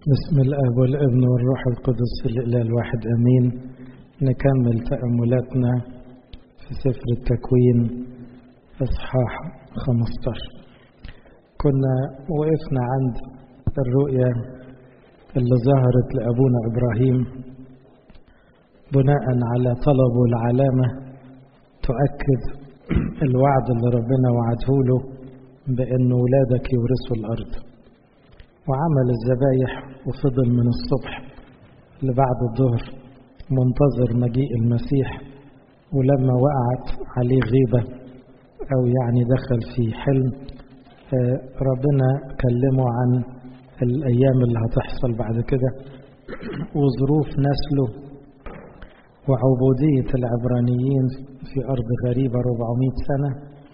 بسم الأب والابن والروح القدس الإله الواحد أمين نكمل تأملاتنا في سفر التكوين إصحاح 15 كنا وقفنا عند الرؤيا اللي ظهرت لأبونا إبراهيم بناء على طلبه العلامة تؤكد الوعد اللي ربنا وعده له بأن ولادك يورثوا الأرض وعمل الذبايح وفضل من الصبح لبعد الظهر منتظر مجيء المسيح ولما وقعت عليه غيبة أو يعني دخل في حلم ربنا كلمه عن الأيام اللي هتحصل بعد كده وظروف نسله وعبودية العبرانيين في أرض غريبة 400 سنة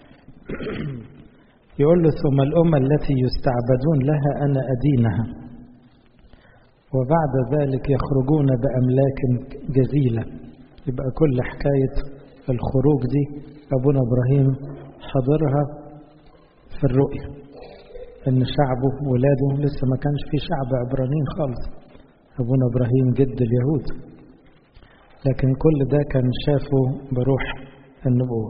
يقول له ثم الأمة التي يستعبدون لها أنا أدينها وبعد ذلك يخرجون بأملاك جزيلة يبقى كل حكاية الخروج دي أبونا إبراهيم حضرها في الرؤية إن شعبه ولاده لسه ما كانش في شعب عبرانيين خالص أبونا إبراهيم جد اليهود لكن كل ده كان شافه بروح النبوة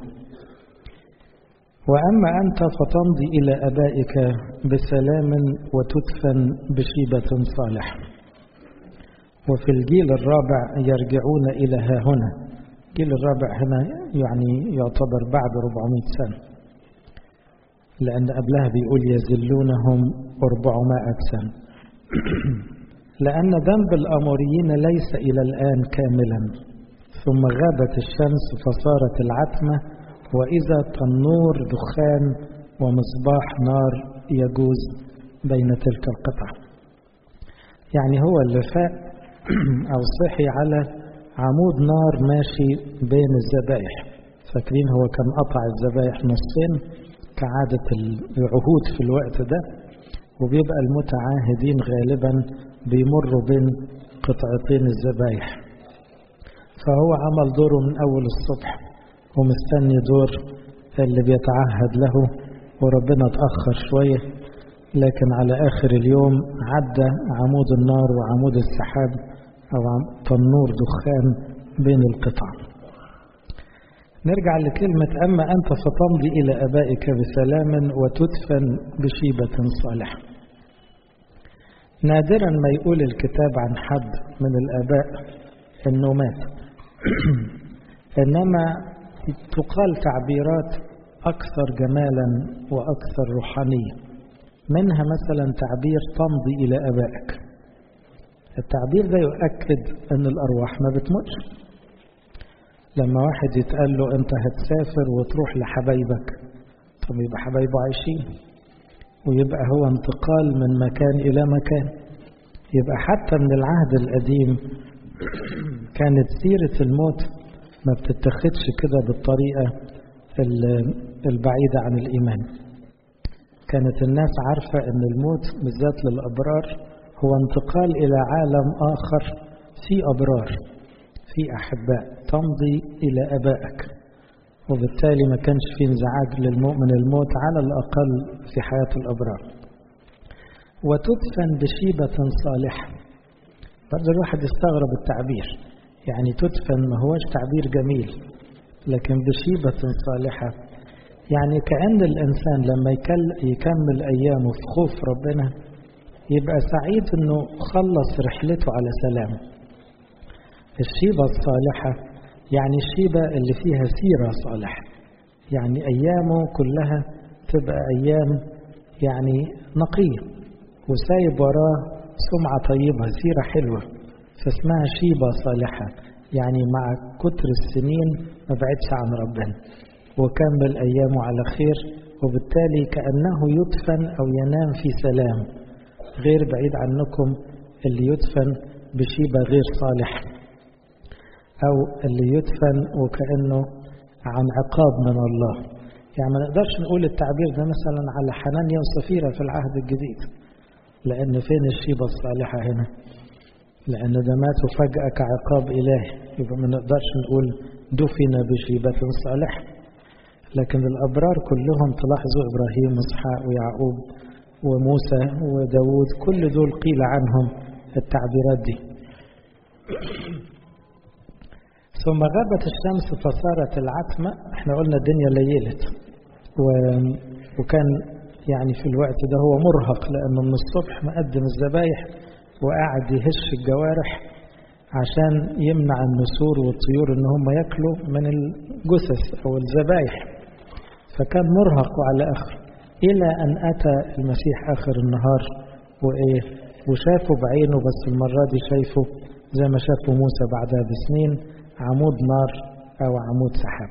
وأما أنت فتمضي إلى أبائك بسلام وتدفن بشيبة صالحة وفي الجيل الرابع يرجعون إلى ها هنا الجيل الرابع هنا يعني يعتبر بعد 400 سنة لأن قبلها بيقول يزلونهم 400 سنة لأن ذنب الأموريين ليس إلى الآن كاملا ثم غابت الشمس فصارت العتمة وإذا تنور دخان ومصباح نار يجوز بين تلك القطع يعني هو اللي فاق أو صحي على عمود نار ماشي بين الذبائح فاكرين هو كان قطع الذبائح نصين كعادة العهود في الوقت ده وبيبقى المتعاهدين غالبا بيمروا بين قطعتين الذبائح فهو عمل دوره من أول الصبح ومستني دور اللي بيتعهد له وربنا اتأخر شوية لكن على آخر اليوم عدى عمود النار وعمود السحاب أو تنور دخان بين القطع نرجع لكلمة أما أنت فتمضي إلى أبائك بسلام وتدفن بشيبة صالحة نادرا ما يقول الكتاب عن حد من الآباء أنه مات إنما تقال تعبيرات أكثر جمالا وأكثر روحانية منها مثلا تعبير تمضي إلى أبائك التعبير ده يؤكد أن الأرواح ما بتموتش لما واحد يتقال له أنت هتسافر وتروح لحبايبك طب يبقى حبايبه عايشين ويبقى هو انتقال من مكان إلى مكان يبقى حتى من العهد القديم كانت سيرة الموت ما بتتخذش كده بالطريقة البعيدة عن الإيمان كانت الناس عارفة أن الموت بالذات للأبرار هو انتقال إلى عالم آخر في أبرار في أحباء تمضي إلى أبائك وبالتالي ما كانش في انزعاج للمؤمن الموت على الأقل في حياة الأبرار وتدفن بشيبة صالحة برضه الواحد يستغرب التعبير يعني تدفن ما هوش تعبير جميل لكن بشيبة صالحة يعني كأن الإنسان لما يكمل أيامه في خوف ربنا يبقى سعيد أنه خلص رحلته على سلام الشيبة الصالحة يعني الشيبة اللي فيها سيرة صالحة يعني أيامه كلها تبقى أيام يعني نقية وسايب وراه سمعة طيبة سيرة حلوة فاسمها شيبة صالحة يعني مع كتر السنين ما بعدش عن ربنا وكمل أيامه على خير وبالتالي كأنه يدفن أو ينام في سلام غير بعيد عنكم اللي يدفن بشيبة غير صالحة أو اللي يدفن وكأنه عن عقاب من الله يعني ما نقدرش نقول التعبير ده مثلا على حنانيا وصفيرة في العهد الجديد لأن فين الشيبة الصالحة هنا لأن ده ماتوا فجأة كعقاب إلهي يبقى ما نقدرش نقول دفن بشيبة صالحة لكن الأبرار كلهم تلاحظوا إبراهيم وإسحاق ويعقوب وموسى وداود كل دول قيل عنهم التعبيرات دي ثم غابت الشمس فصارت العتمة احنا قلنا الدنيا ليلت و... وكان يعني في الوقت ده هو مرهق لأنه من الصبح مقدم الذبايح وقاعد يهش الجوارح عشان يمنع النسور والطيور ان هم ياكلوا من الجثث او الذبايح فكان مرهق على اخر الى ان اتى المسيح اخر النهار وايه وشافه بعينه بس المره دي شايفه زي ما شافه موسى بعدها بسنين عمود نار او عمود سحاب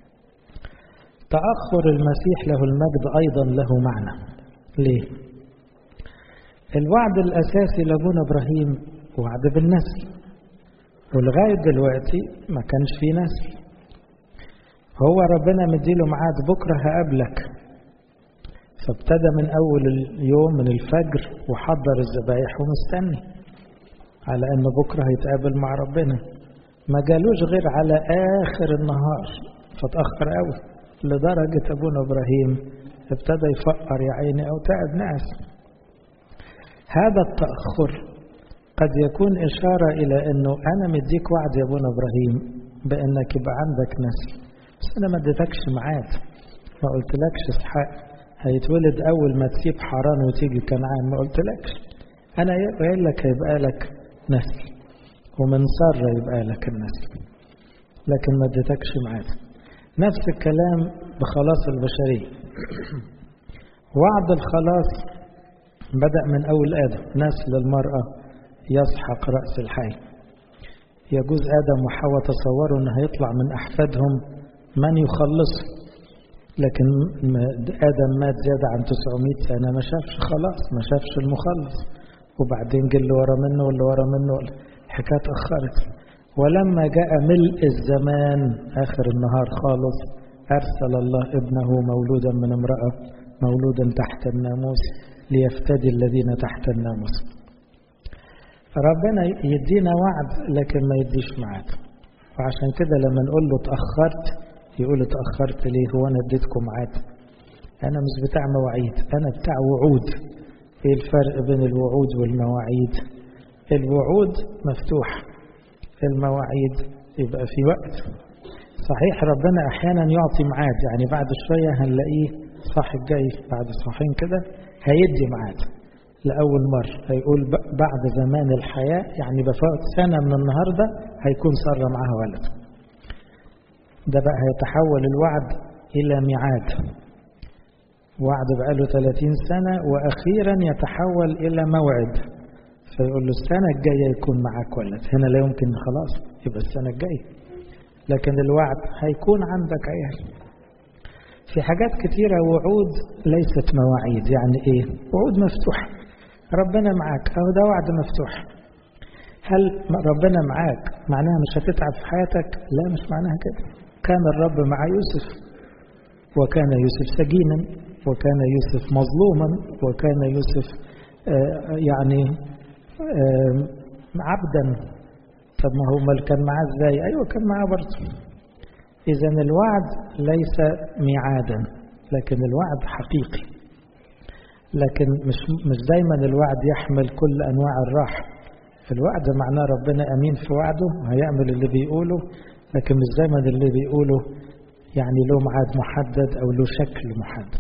تاخر المسيح له المجد ايضا له معنى ليه الوعد الاساسي لابونا ابراهيم وعد بالنسل ولغاية دلوقتي ما كانش في نسل هو ربنا مديله ميعاد بكرة هقابلك فابتدى من أول اليوم من الفجر وحضر الذبايح ومستني على أن بكرة هيتقابل مع ربنا ما جالوش غير على آخر النهار فتأخر قوي لدرجة أبونا إبراهيم ابتدى يفقر يا عيني أو تعب ناس هذا التأخر قد يكون إشارة إلى أنه أنا مديك وعد يا أبونا إبراهيم بأنك يبقى عندك نسل بس أنا ما اديتكش ميعاد ما قلتلكش إسحاق هيتولد أول ما تسيب حران وتيجي كنعان ما قلتلكش أنا قايل لك هيبقى لك نسل ومن سارة يبقى لك النسل لكن ما اديتكش ميعاد نفس الكلام بخلاص البشرية وعد الخلاص بدأ من أول آدم نسل المرأة يسحق رأس الحي يجوز آدم وحواء تصوروا أن هيطلع من أحفادهم من يخلص لكن آدم مات زيادة عن 900 سنة ما شافش خلاص ما شافش المخلص وبعدين جه اللي ورا منه واللي ورا منه الحكاية اتأخرت ولما جاء ملء الزمان آخر النهار خالص أرسل الله ابنه مولودا من امرأة مولودا تحت الناموس ليفتدي الذين تحت الناموس ربنا يدينا وعد لكن ما يديش ميعاد وعشان كده لما نقول له اتأخرت يقول اتأخرت ليه هو أنا اديتكم ميعاد أنا مش بتاع مواعيد أنا بتاع وعود إيه الفرق بين الوعود والمواعيد الوعود مفتوح المواعيد يبقى في وقت صحيح ربنا أحيانا يعطي ميعاد يعني بعد شوية هنلاقيه صاحب جاي بعد صحين كده هيدي ميعاد لأول مرة هيقول بعد زمان الحياة يعني بفوت سنة من النهاردة هيكون صار معها ولد ده بقى هيتحول الوعد إلى ميعاد وعد بقاله 30 سنة وأخيرا يتحول إلى موعد فيقول له السنة الجاية يكون معاك ولد هنا لا يمكن خلاص يبقى السنة الجاية لكن الوعد هيكون عندك عيال في حاجات كثيرة وعود ليست مواعيد يعني ايه وعود مفتوحة ربنا معاك أو ده وعد مفتوح هل ربنا معاك معناها مش هتتعب في حياتك لا مش معناها كده كان الرب مع يوسف وكان يوسف سجينا وكان يوسف مظلوما وكان يوسف آه يعني آه عبدا طب ما هو مال كان معاه ازاي ايوه كان معاه برضه اذا الوعد ليس ميعادا لكن الوعد حقيقي لكن مش مش دايما الوعد يحمل كل انواع الراحه الوعد معناه ربنا امين في وعده هيعمل اللي بيقوله لكن مش دايما اللي بيقوله يعني له ميعاد محدد او له شكل محدد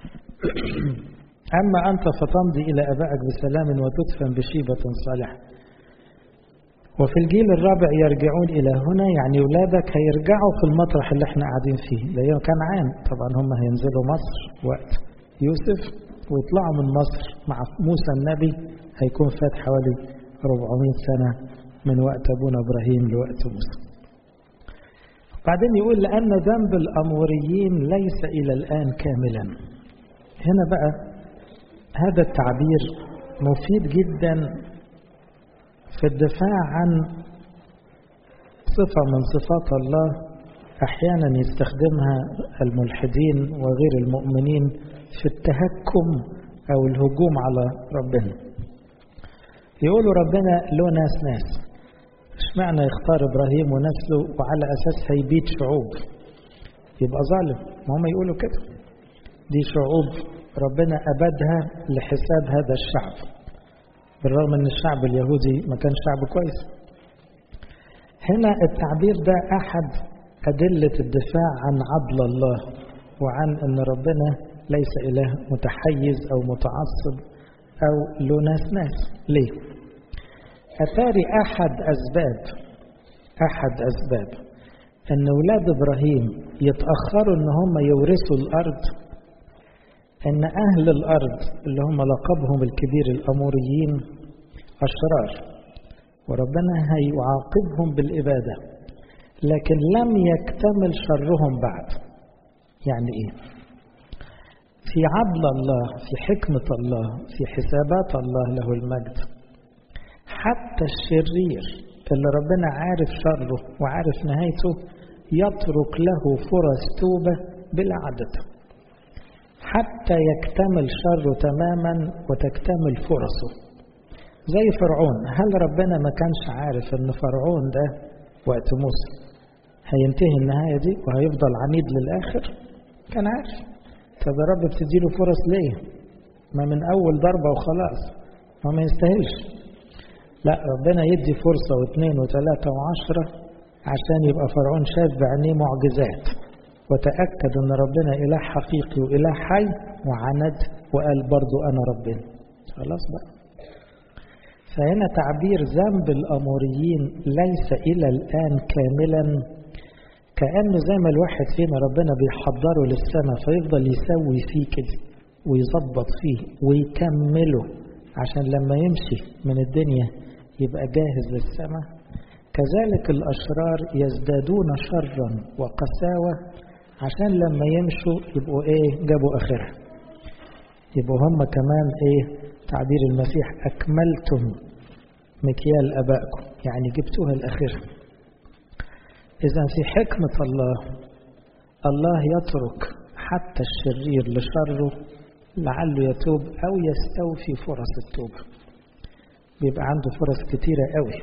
اما انت فتمضي الى ابائك بسلام وتدفن بشيبه صالحه وفي الجيل الرابع يرجعون إلى هنا يعني أولادك هيرجعوا في المطرح اللي احنا قاعدين فيه اللي هو كنعان طبعا هم هينزلوا مصر وقت يوسف ويطلعوا من مصر مع موسى النبي هيكون فات حوالي 400 سنة من وقت أبونا إبراهيم لوقت موسى بعدين يقول لأن ذنب الأموريين ليس إلى الآن كاملا هنا بقى هذا التعبير مفيد جدا في الدفاع عن صفة من صفات الله أحيانا يستخدمها الملحدين وغير المؤمنين في التهكم أو الهجوم على ربنا يقولوا ربنا له ناس ناس اشمعنى يختار إبراهيم ونسله وعلى أساس هيبيد شعوب يبقى ظالم ما هم يقولوا كده دي شعوب ربنا أبدها لحساب هذا الشعب بالرغم أن الشعب اليهودي ما كان شعب كويس هنا التعبير ده أحد أدلة الدفاع عن عدل الله وعن أن ربنا ليس إله متحيز أو متعصب أو له ناس ناس ليه؟ أتاري أحد أسباب أحد أسباب أن أولاد إبراهيم يتأخروا أن هم يورثوا الأرض أن أهل الأرض اللي هم لقبهم الكبير الأموريين أشرار وربنا هيعاقبهم بالإبادة لكن لم يكتمل شرهم بعد يعني إيه في عدل الله في حكمة الله في حسابات الله له المجد حتى الشرير اللي ربنا عارف شره وعارف نهايته يترك له فرص توبة بلا عدد حتى يكتمل شره تماما وتكتمل فرصه زي فرعون هل ربنا ما كانش عارف ان فرعون ده وقت موسى هينتهي النهاية دي وهيفضل عنيد للآخر كان عارف طب يا رب بتديله فرص ليه ما من أول ضربة وخلاص ما ما يستاهلش لا ربنا يدي فرصة واثنين وثلاثة وعشرة عشان يبقى فرعون شاف بعينيه معجزات وتأكد أن ربنا إله حقيقي وإله حي وعند وقال برضو أنا ربنا خلاص بقى فهنا تعبير ذنب الأموريين ليس إلى الآن كاملا كأنه زي ما الواحد فينا ربنا بيحضره للسماء فيفضل يسوي فيه كده ويظبط فيه ويكمله عشان لما يمشي من الدنيا يبقى جاهز للسماء كذلك الأشرار يزدادون شرا وقساوة عشان لما يمشوا يبقوا ايه جابوا اخرها يبقوا هم كمان ايه تعبير المسيح اكملتم مكيال ابائكم يعني جبتوها الاخره اذا في حكمه الله الله يترك حتى الشرير لشره لعله يتوب او يستوفي فرص التوبه بيبقى عنده فرص كتيره قوي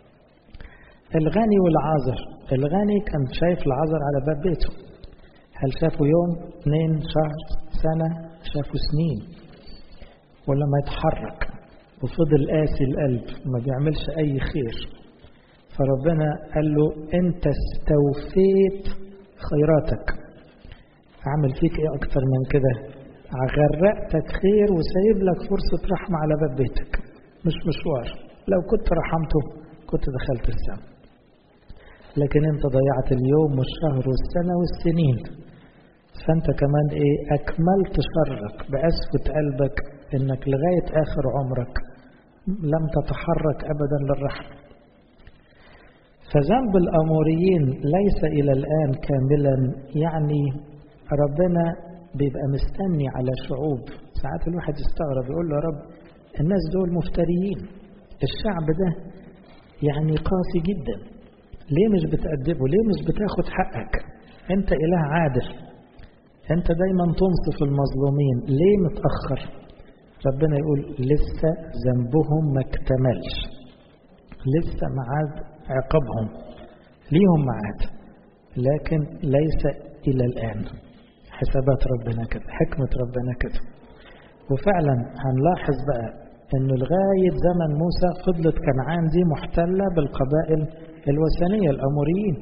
الغني والعازر الغني كان شايف العازر على باب بيته هل شافوا يوم اثنين شهر سنة شافوا سنين ولما يتحرك وفضل قاسي القلب ما بيعملش أي خير فربنا قال له أنت استوفيت خيراتك أعمل فيك إيه أكتر من كده غرقتك خير وسايب لك فرصة رحمة على باب بيتك مش مشوار لو كنت رحمته كنت دخلت السماء لكن انت ضيعت اليوم والشهر والسنة والسنين فانت كمان ايه اكملت شرك بقسوة قلبك انك لغاية اخر عمرك لم تتحرك ابدا للرحمة فذنب الاموريين ليس الى الان كاملا يعني ربنا بيبقى مستني على شعوب ساعات الواحد يستغرب يقول له يا رب الناس دول مفتريين الشعب ده يعني قاسي جدا ليه مش بتأدبه ليه مش بتاخد حقك انت اله عادل انت دايما تنصف المظلومين ليه متأخر ربنا يقول لسه ذنبهم ما اكتملش لسه معاد عقابهم ليهم معاد لكن ليس إلى الآن حسابات ربنا كده حكمة ربنا كده وفعلا هنلاحظ بقى انه لغاية زمن موسى فضلت كنعان دي محتلة بالقبائل الوثنية الأموريين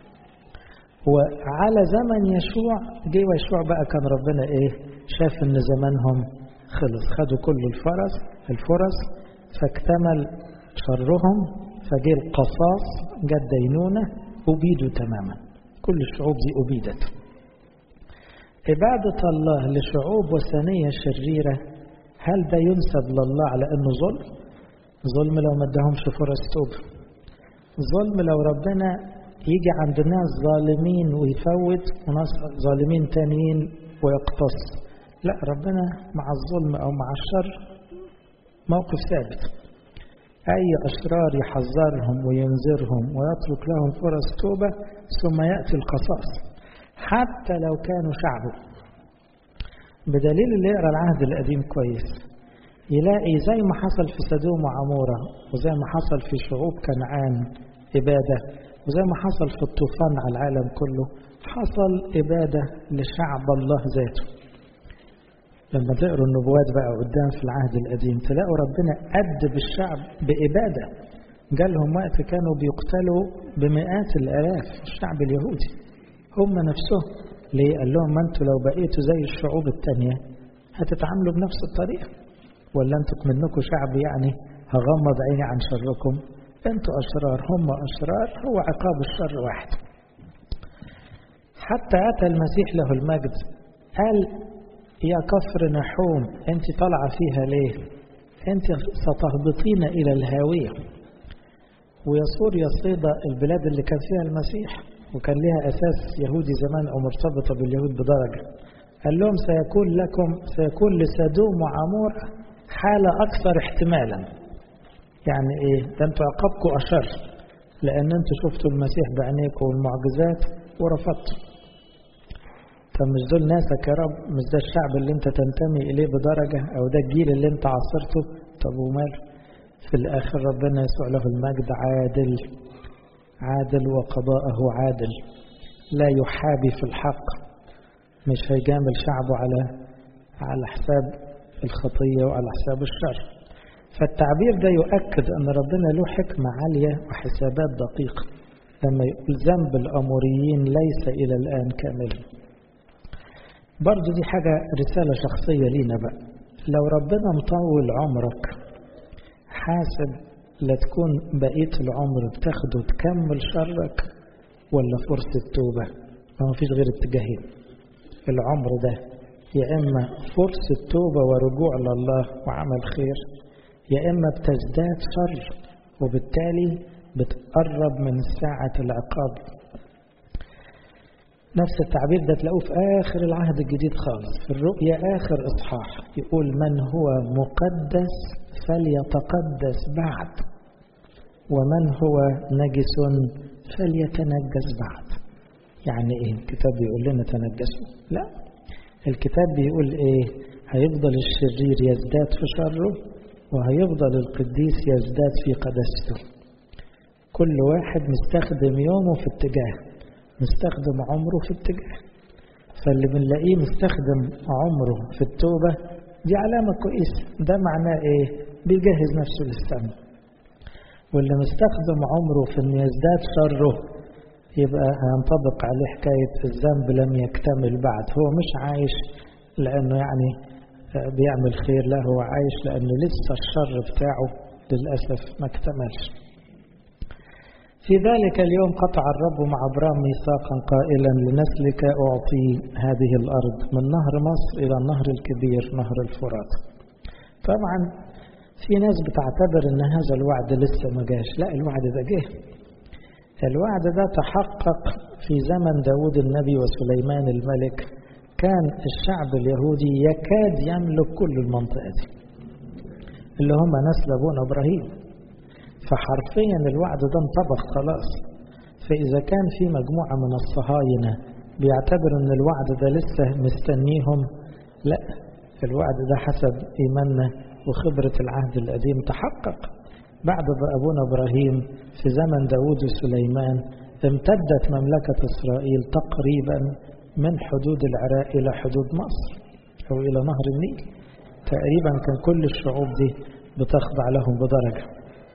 وعلى زمن يشوع جه يشوع بقى كان ربنا ايه شاف ان زمانهم خلص خدوا كل الفرس الفرص فاكتمل شرهم فجه القصاص جت دينونة أبيدوا تماما كل الشعوب دي أبيدت عبادة الله لشعوب وثنية شريرة هل ده ينسب لله على انه ظلم ظلم لو ما ادهمش فرص توبه ظلم لو ربنا يجي عند ناس ظالمين ويفوت وناس ظالمين تانيين ويقتص لا ربنا مع الظلم او مع الشر موقف ثابت اي اشرار يحذرهم وينذرهم ويترك لهم فرص توبه ثم ياتي القصاص حتى لو كانوا شعبه بدليل اللي يقرا العهد القديم كويس يلاقي زي ما حصل في سدوم وعمورة وزي ما حصل في شعوب كنعان إبادة وزي ما حصل في الطوفان على العالم كله حصل إبادة لشعب الله ذاته لما تقروا النبوات بقى قدام في العهد القديم تلاقوا ربنا أدب الشعب بإبادة جالهم وقت كانوا بيقتلوا بمئات الآلاف الشعب اليهودي هم نفسهم ليه قال لهم ما انتوا لو بقيتوا زي الشعوب التانية هتتعاملوا بنفس الطريقة ولا انتوا منكم شعب يعني هغمض عيني عن شركم انتوا أشرار هم أشرار هو عقاب الشر واحد حتى أتى المسيح له المجد قال يا كفر نحوم انت طالعة فيها ليه انت ستهبطين إلى الهاوية ويصور يصيد البلاد اللي كان فيها المسيح وكان لها أساس يهودي زمان أو مرتبطة باليهود بدرجة قال لهم سيكون لكم سيكون لسدوم وعمور حالة أكثر احتمالا يعني إيه ده أنتوا عقابكم أشر لأن أنتوا شفتوا المسيح بعينيكم والمعجزات ورفضتوا طب مش دول ناسك يا رب مش ده الشعب اللي انت تنتمي اليه بدرجة او ده الجيل اللي انت عاصرته طب وماله في الاخر ربنا يسوع له المجد عادل عادل وقضاءه عادل لا يحابي في الحق مش هيجامل شعبه على على حساب الخطية وعلى حساب الشر فالتعبير ده يؤكد أن ربنا له حكمة عالية وحسابات دقيقة لما يقول ذنب الأموريين ليس إلى الآن كاملا برضو دي حاجة رسالة شخصية لينا بقى لو ربنا مطول عمرك حاسب لا تكون بقية العمر بتاخده تكمل شرك ولا فرصة توبة ما فيش غير اتجاهين العمر ده يا إما فرصة توبة ورجوع لله وعمل خير يا إما بتزداد شر وبالتالي بتقرب من ساعة العقاب نفس التعبير ده تلاقوه في آخر العهد الجديد خالص في الرؤيا آخر إصحاح يقول من هو مقدس فليتقدس بعد ومن هو نجس فليتنجس بعد يعني ايه الكتاب بيقول لنا تنجسوا لا الكتاب بيقول ايه هيفضل الشرير يزداد في شره وهيفضل القديس يزداد في قدسته كل واحد مستخدم يومه في اتجاه مستخدم عمره في اتجاه فاللي بنلاقيه مستخدم عمره في التوبة دي علامة كويسة ده معناه ايه بيجهز نفسه للسماء واللي مستخدم عمره في انه يزداد شره يبقى هينطبق عليه حكاية الذنب لم يكتمل بعد هو مش عايش لأنه يعني بيعمل خير لا هو عايش لأنه لسه الشر بتاعه للأسف ما اكتملش في ذلك اليوم قطع الرب مع أبرام ميثاقا قائلا لنسلك أعطي هذه الأرض من نهر مصر إلى النهر الكبير نهر الفرات طبعا في ناس بتعتبر ان هذا الوعد لسه ما جاش لا الوعد ده جه الوعد ده تحقق في زمن داود النبي وسليمان الملك كان الشعب اليهودي يكاد يملك كل المنطقة دي اللي هم نسل أبونا إبراهيم فحرفيا الوعد ده انطبق خلاص فإذا كان في مجموعة من الصهاينة بيعتبر ان الوعد ده لسه مستنيهم لا الوعد ده حسب إيماننا وخبرة العهد القديم تحقق بعد أبونا إبراهيم في زمن داود وسليمان امتدت مملكة إسرائيل تقريبا من حدود العراق إلى حدود مصر أو إلى نهر النيل تقريبا كان كل الشعوب دي بتخضع لهم بدرجة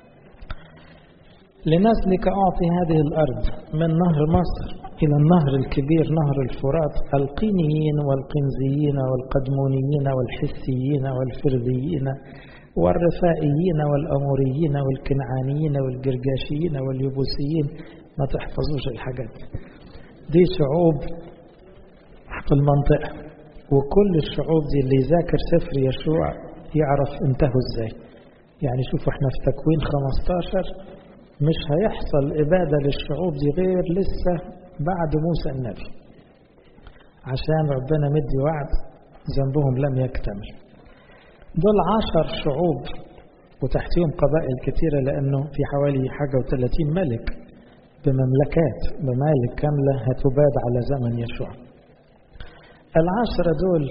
لنسلك أعطي هذه الأرض من نهر مصر إلى النهر الكبير نهر الفرات القينيين والقنزيين والقدمونيين والحسيين والفرذيين والرفائيين والأموريين والكنعانيين والجرجاشيين واليبوسيين ما تحفظوش الحاجات دي شعوب في المنطقة وكل الشعوب دي اللي يذاكر سفر يشوع يعرف انتهوا ازاي يعني شوفوا احنا في تكوين 15 مش هيحصل إبادة للشعوب دي غير لسه بعد موسى النبي عشان ربنا مدي وعد ذنبهم لم يكتمل دول عشر شعوب وتحتهم قبائل كتيرة لأنه في حوالي حاجة وثلاثين ملك بمملكات بمالك كاملة هتباد على زمن يشوع العشرة دول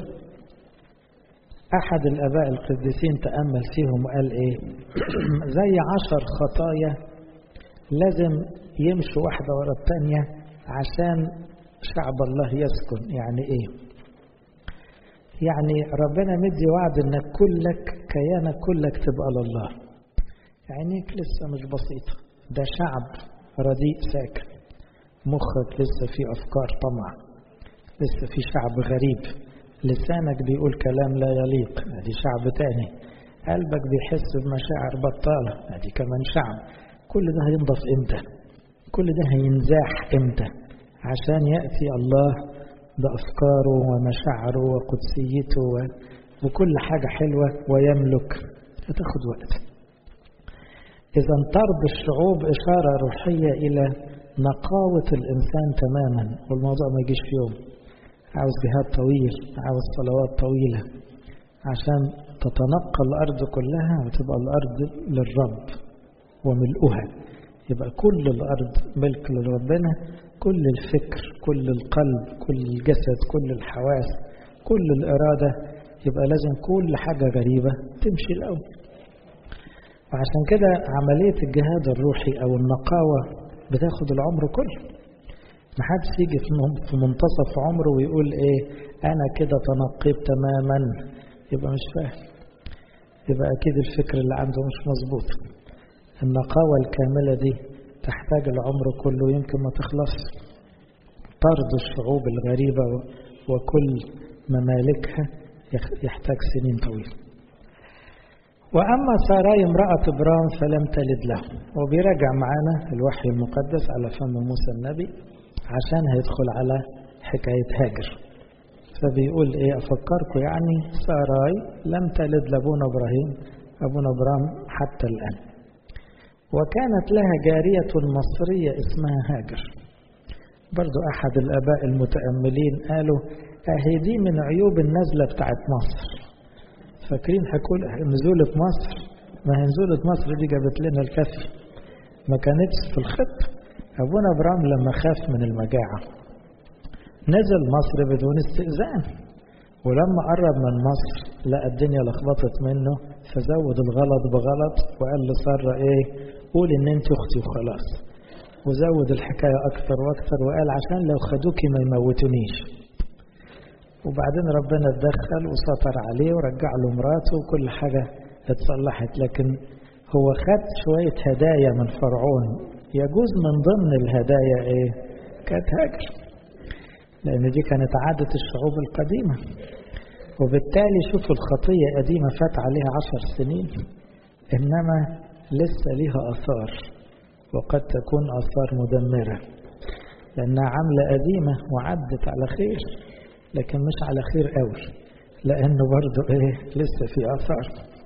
أحد الآباء القديسين تأمل فيهم وقال إيه زي عشر خطايا لازم يمشوا واحدة ورا الثانية عشان شعب الله يسكن يعني إيه يعني ربنا مدي وعد انك كلك كيانك كلك تبقى لله عينيك لسه مش بسيطة ده شعب رديء ساكن مخك لسه في أفكار طمع لسه في شعب غريب لسانك بيقول كلام لا يليق ادي شعب تاني قلبك بيحس بمشاعر بطالة ادي كمان شعب كل ده هينضف امتى كل ده هينزاح امتى عشان يأتي الله بأفكاره ومشاعره وقدسيته وكل حاجة حلوة ويملك هتاخد وقت إذا طرد الشعوب إشارة روحية إلى نقاوة الإنسان تماما والموضوع ما يجيش في يوم عاوز جهاد طويل عاوز صلوات طويلة عشان تتنقى الأرض كلها وتبقى الأرض للرب وملؤها يبقى كل الأرض ملك لربنا كل الفكر كل القلب كل الجسد كل الحواس كل الإرادة يبقى لازم كل حاجة غريبة تمشي الأول وعشان كده عملية الجهاد الروحي أو النقاوة بتاخد العمر كله محدش يجي في منتصف عمره ويقول ايه انا كده تنقيت تماما يبقى مش فاهم يبقى اكيد الفكر اللي عنده مش مظبوط النقاوة الكاملة دي تحتاج العمر كله يمكن ما تخلص طرد الشعوب الغريبة وكل ممالكها يحتاج سنين طويلة وأما ساراي امرأة إبرام فلم تلد له وبيراجع معانا الوحي المقدس على فم موسى النبي عشان هيدخل على حكاية هاجر فبيقول ايه افكركم يعني ساراي لم تلد لابونا ابراهيم ابونا ابراهيم حتى الان وكانت لها جارية مصرية اسمها هاجر برضو احد الاباء المتأملين قالوا اهي دي من عيوب النزلة بتاعت مصر فاكرين حكوا نزولة مصر ما هي نزولة مصر دي جابت لنا الكفي ما كانتش في الخط أبونا أبرام لما خاف من المجاعة نزل مصر بدون استئذان ولما قرب من مصر لقى الدنيا لخبطت منه فزود الغلط بغلط وقال لسارة ايه قول ان انت اختي وخلاص وزود الحكاية اكتر واكتر وقال عشان لو خدوكي ما يموتونيش وبعدين ربنا اتدخل وسطر عليه ورجع له مراته وكل حاجة اتصلحت لكن هو خد شوية هدايا من فرعون يجوز من ضمن الهدايا ايه كانت هاجر لان دي كانت عادة الشعوب القديمة وبالتالي شوفوا الخطية قديمة فات عليها عشر سنين انما لسه ليها اثار وقد تكون اثار مدمرة لانها عاملة قديمة وعدت على خير لكن مش على خير قوي لانه برضو ايه لسه في اثار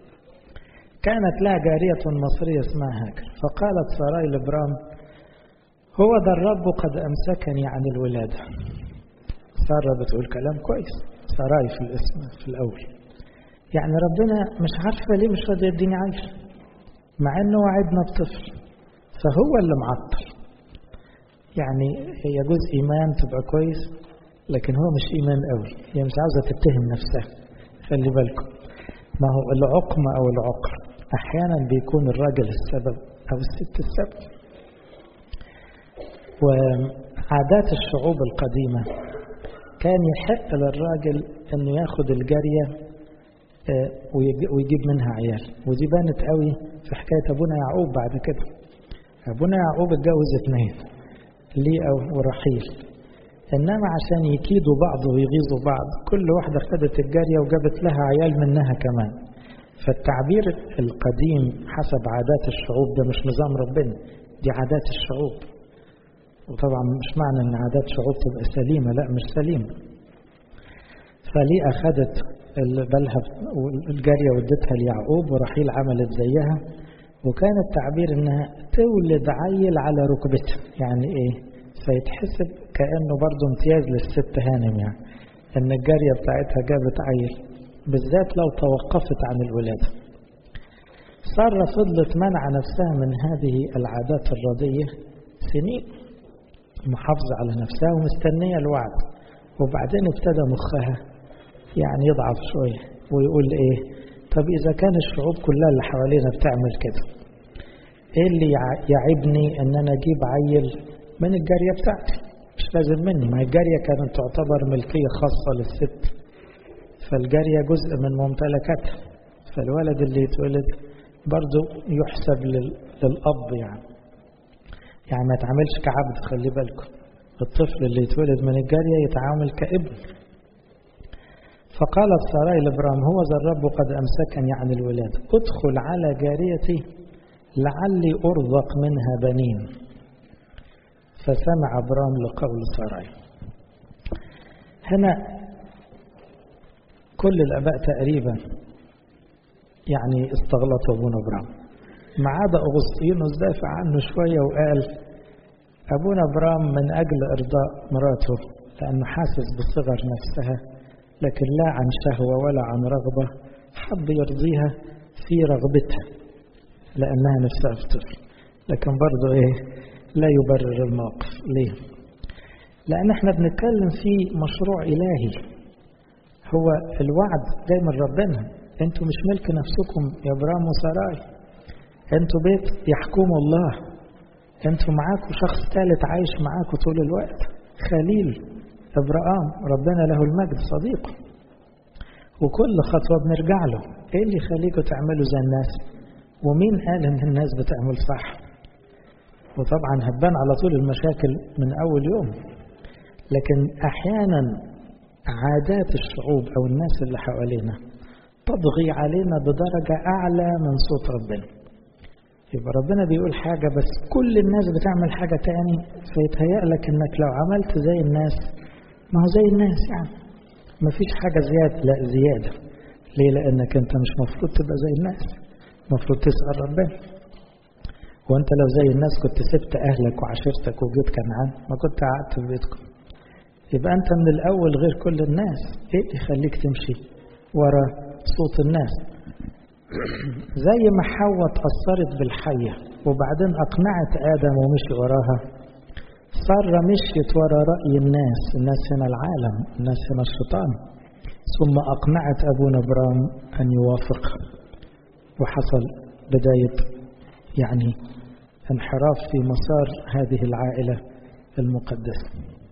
كانت لها جارية مصرية اسمها هاجر فقالت ساراي لبرام هو ذا الرب قد أمسكني عن الولادة سارة بتقول كلام كويس ساراي في الاسم في الأول يعني ربنا مش عارفة ليه مش راضي يديني عيل مع انه وعدنا بطفل فهو اللي معطل يعني هي جزء ايمان تبقى كويس لكن هو مش ايمان قوي هي مش عاوزه تتهم نفسها خلي بالكم ما هو العقم او العقر احيانا بيكون الراجل السبب او الست السبب وعادات الشعوب القديمه كان يحق للراجل انه ياخد الجاريه ويجيب منها عيال ودي بانت قوي في حكايه ابونا يعقوب بعد كده ابونا يعقوب اتجوز اثنين ليئة ورحيل انما عشان يكيدوا بعض ويغيظوا بعض كل واحده خدت الجاريه وجابت لها عيال منها كمان فالتعبير القديم حسب عادات الشعوب ده مش نظام ربنا دي عادات الشعوب وطبعا مش معنى ان عادات شعوب تبقى سليمه لا مش سليمه فليه اخذت بالها الجاريه ودتها ليعقوب ورحيل عملت زيها وكان التعبير انها تولد عيل على ركبتها يعني ايه فيتحسب كانه برضه امتياز للست هانم يعني ان الجاريه بتاعتها جابت عيل بالذات لو توقفت عن الولاده سارة فضلت منع نفسها من هذه العادات الردية سنين محافظة على نفسها ومستنية الوعد وبعدين ابتدى مخها يعني يضعف شوية ويقول ايه طب إذا كان الشعوب كلها اللي حوالينا بتعمل كده ايه اللي يعبني ان انا اجيب عيل من الجارية بتاعتي مش لازم مني ما الجارية كانت تعتبر ملكية خاصة للست فالجارية جزء من ممتلكاتها فالولد اللي يتولد برضه يحسب للأب يعني يعني ما يتعاملش كعبد خلي بالكم الطفل اللي يتولد من الجارية يتعامل كابن فقالت ساراي لابرام هو ذا الرب قد أمسكني عن الولادة ادخل على جاريتي لعلي أرزق منها بنين فسمع ابرام لقول ساراي هنا كل الآباء تقريبا يعني استغلطوا ابونا ابرام ما عدا اغسطينوس دافع عنه شويه وقال ابونا ابرام من اجل ارضاء مراته لانه حاسس بصغر نفسها لكن لا عن شهوه ولا عن رغبه حب يرضيها في رغبتها لانها نفسها في طفل لكن برضه ايه لا يبرر الموقف ليه لان احنا بنتكلم في مشروع الهي هو الوعد جاي من ربنا انتوا مش ملك نفسكم يا ابرام وسراي انتوا بيت يحكم الله انتوا معاكم شخص ثالث عايش معاكم طول الوقت خليل ابراهام ربنا له المجد صديقه وكل خطوه بنرجع له ايه اللي يخليكم تعملوا زي الناس ومين قال ان الناس بتعمل صح وطبعا هتبان على طول المشاكل من اول يوم لكن احيانا عادات الشعوب او الناس اللي حوالينا تضغي علينا بدرجة أعلى من صوت ربنا يبقى ربنا بيقول حاجة بس كل الناس بتعمل حاجة تاني فيتهيأ لك انك لو عملت زي الناس ما هو زي الناس يعني ما فيش حاجة زيادة لا زيادة ليه لأنك انت مش مفروض تبقى زي الناس مفروض تسأل ربنا وانت لو زي الناس كنت سبت أهلك وعشيرتك وجيت كنعان ما كنت قعدت في بيتكم يبقى انت من الأول غير كل الناس ايه اللي يخليك تمشي ورا صوت الناس زي ما حواء اتأثرت بالحية وبعدين أقنعت آدم ومشي وراها سارة مشيت ورا رأي الناس الناس هنا العالم الناس هنا الشيطان ثم أقنعت أبونا برام أن يوافق وحصل بداية يعني انحراف في مسار هذه العائلة المقدسة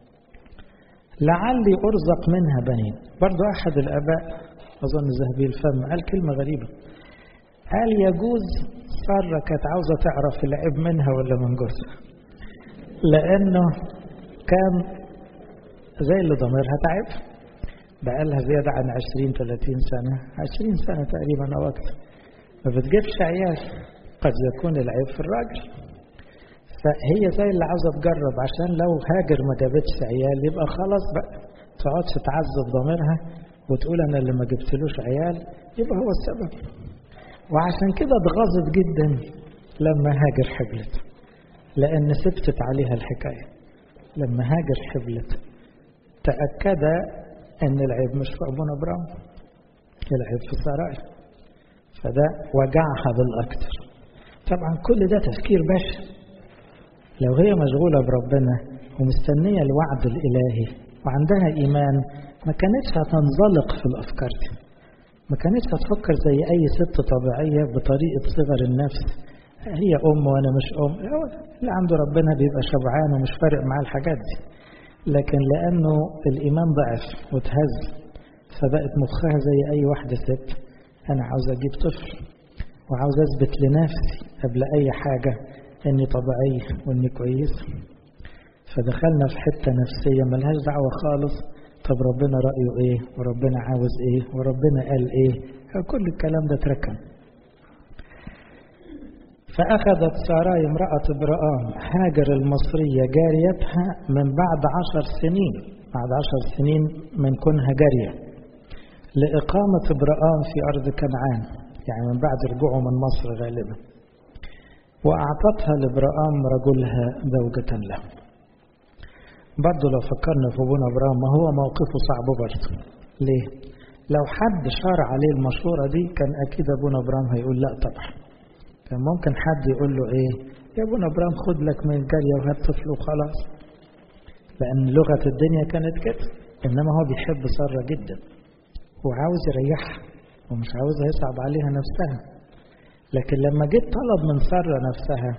لعلي أرزق منها بنين برضو أحد الآباء أظن ذهبي الفم قال كلمة غريبة قال يجوز سارة كانت عاوزة تعرف العيب منها ولا من جوزها لأنه كان زي اللي ضميرها تعب بقالها زيادة عن 20 30 سنة 20 سنة تقريبا أو أكثر ما بتجيبش عيال قد يكون العيب في الراجل فهي زي اللي عاوزة تجرب عشان لو هاجر ما جابتش عيال يبقى خلاص بقى تقعدش تعذب ضميرها وتقول أنا اللي ما جبتلوش عيال يبقى هو السبب وعشان كده اتغاظت جدا لما هاجر حبلت لأن ثبتت عليها الحكاية لما هاجر حبلت تأكد أن العيب مش في أبونا إبراهيم العيب في سراي فده وجعها بالأكثر طبعا كل ده تفكير بشر لو هي مشغولة بربنا ومستنية الوعد الإلهي وعندها إيمان ما كانتش هتنزلق في الأفكار دي ما كانتش هتفكر زي أي ست طبيعية بطريقة صغر النفس هي أم وأنا مش أم اللي عنده ربنا بيبقى شبعان ومش فارق معاه الحاجات دي لكن لأنه الإيمان ضعف وتهز فبقت مخها زي أي واحدة ست أنا عاوز أجيب طفل وعاوز أثبت لنفسي قبل أي حاجة إني طبيعية وإني كويس فدخلنا في حتة نفسية ملهاش دعوة خالص طب ربنا رأيه إيه وربنا عاوز إيه وربنا قال إيه كل الكلام ده اتركن فأخذت ساراي امرأة إبراهام هاجر المصرية جاريتها من بعد عشر سنين بعد عشر سنين من كونها جارية لإقامة إبراهام في أرض كنعان يعني من بعد رجوعه من مصر غالبا وأعطتها لإبراهام رجلها زوجة له برضه لو فكرنا في ابونا ابراهيم ما هو موقفه صعب برضه ليه لو حد شار عليه المشورة دي كان أكيد أبونا إبراهيم هيقول لا طبعا كان ممكن حد يقول له إيه يا أبونا إبراهيم خد لك من الجارية وهات طفل وخلاص لأن لغة الدنيا كانت كده إنما هو بيحب سارة جدا وعاوز يريحها ومش عاوزها يصعب عليها نفسها لكن لما جيت طلب من سارة نفسها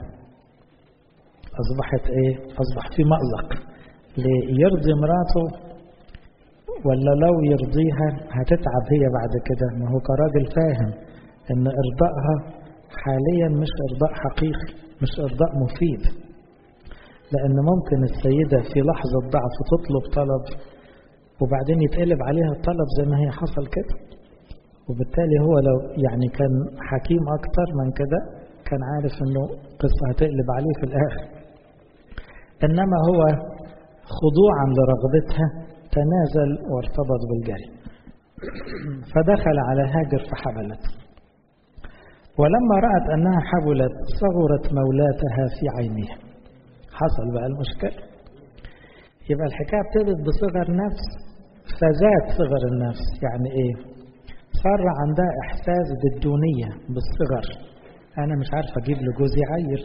أصبحت إيه أصبح في مأزق ليرضي مراته ولا لو يرضيها هتتعب هي بعد كده ما هو كراجل فاهم ان ارضائها حاليا مش ارضاء حقيقي مش ارضاء مفيد لان ممكن السيدة في لحظة ضعف تطلب طلب وبعدين يتقلب عليها الطلب زي ما هي حصل كده وبالتالي هو لو يعني كان حكيم اكتر من كده كان عارف انه قصة هتقلب عليه في الاخر انما هو خضوعا لرغبتها تنازل وارتبط بالجري فدخل على هاجر فحبلت ولما رأت أنها حبلت صغرت مولاتها في عينها حصل بقى المشكلة يبقى الحكاية ابتدت بصغر نفس فزاد صغر النفس يعني ايه صار عندها احساس بالدونية بالصغر انا مش عارفة اجيب لجوزي عير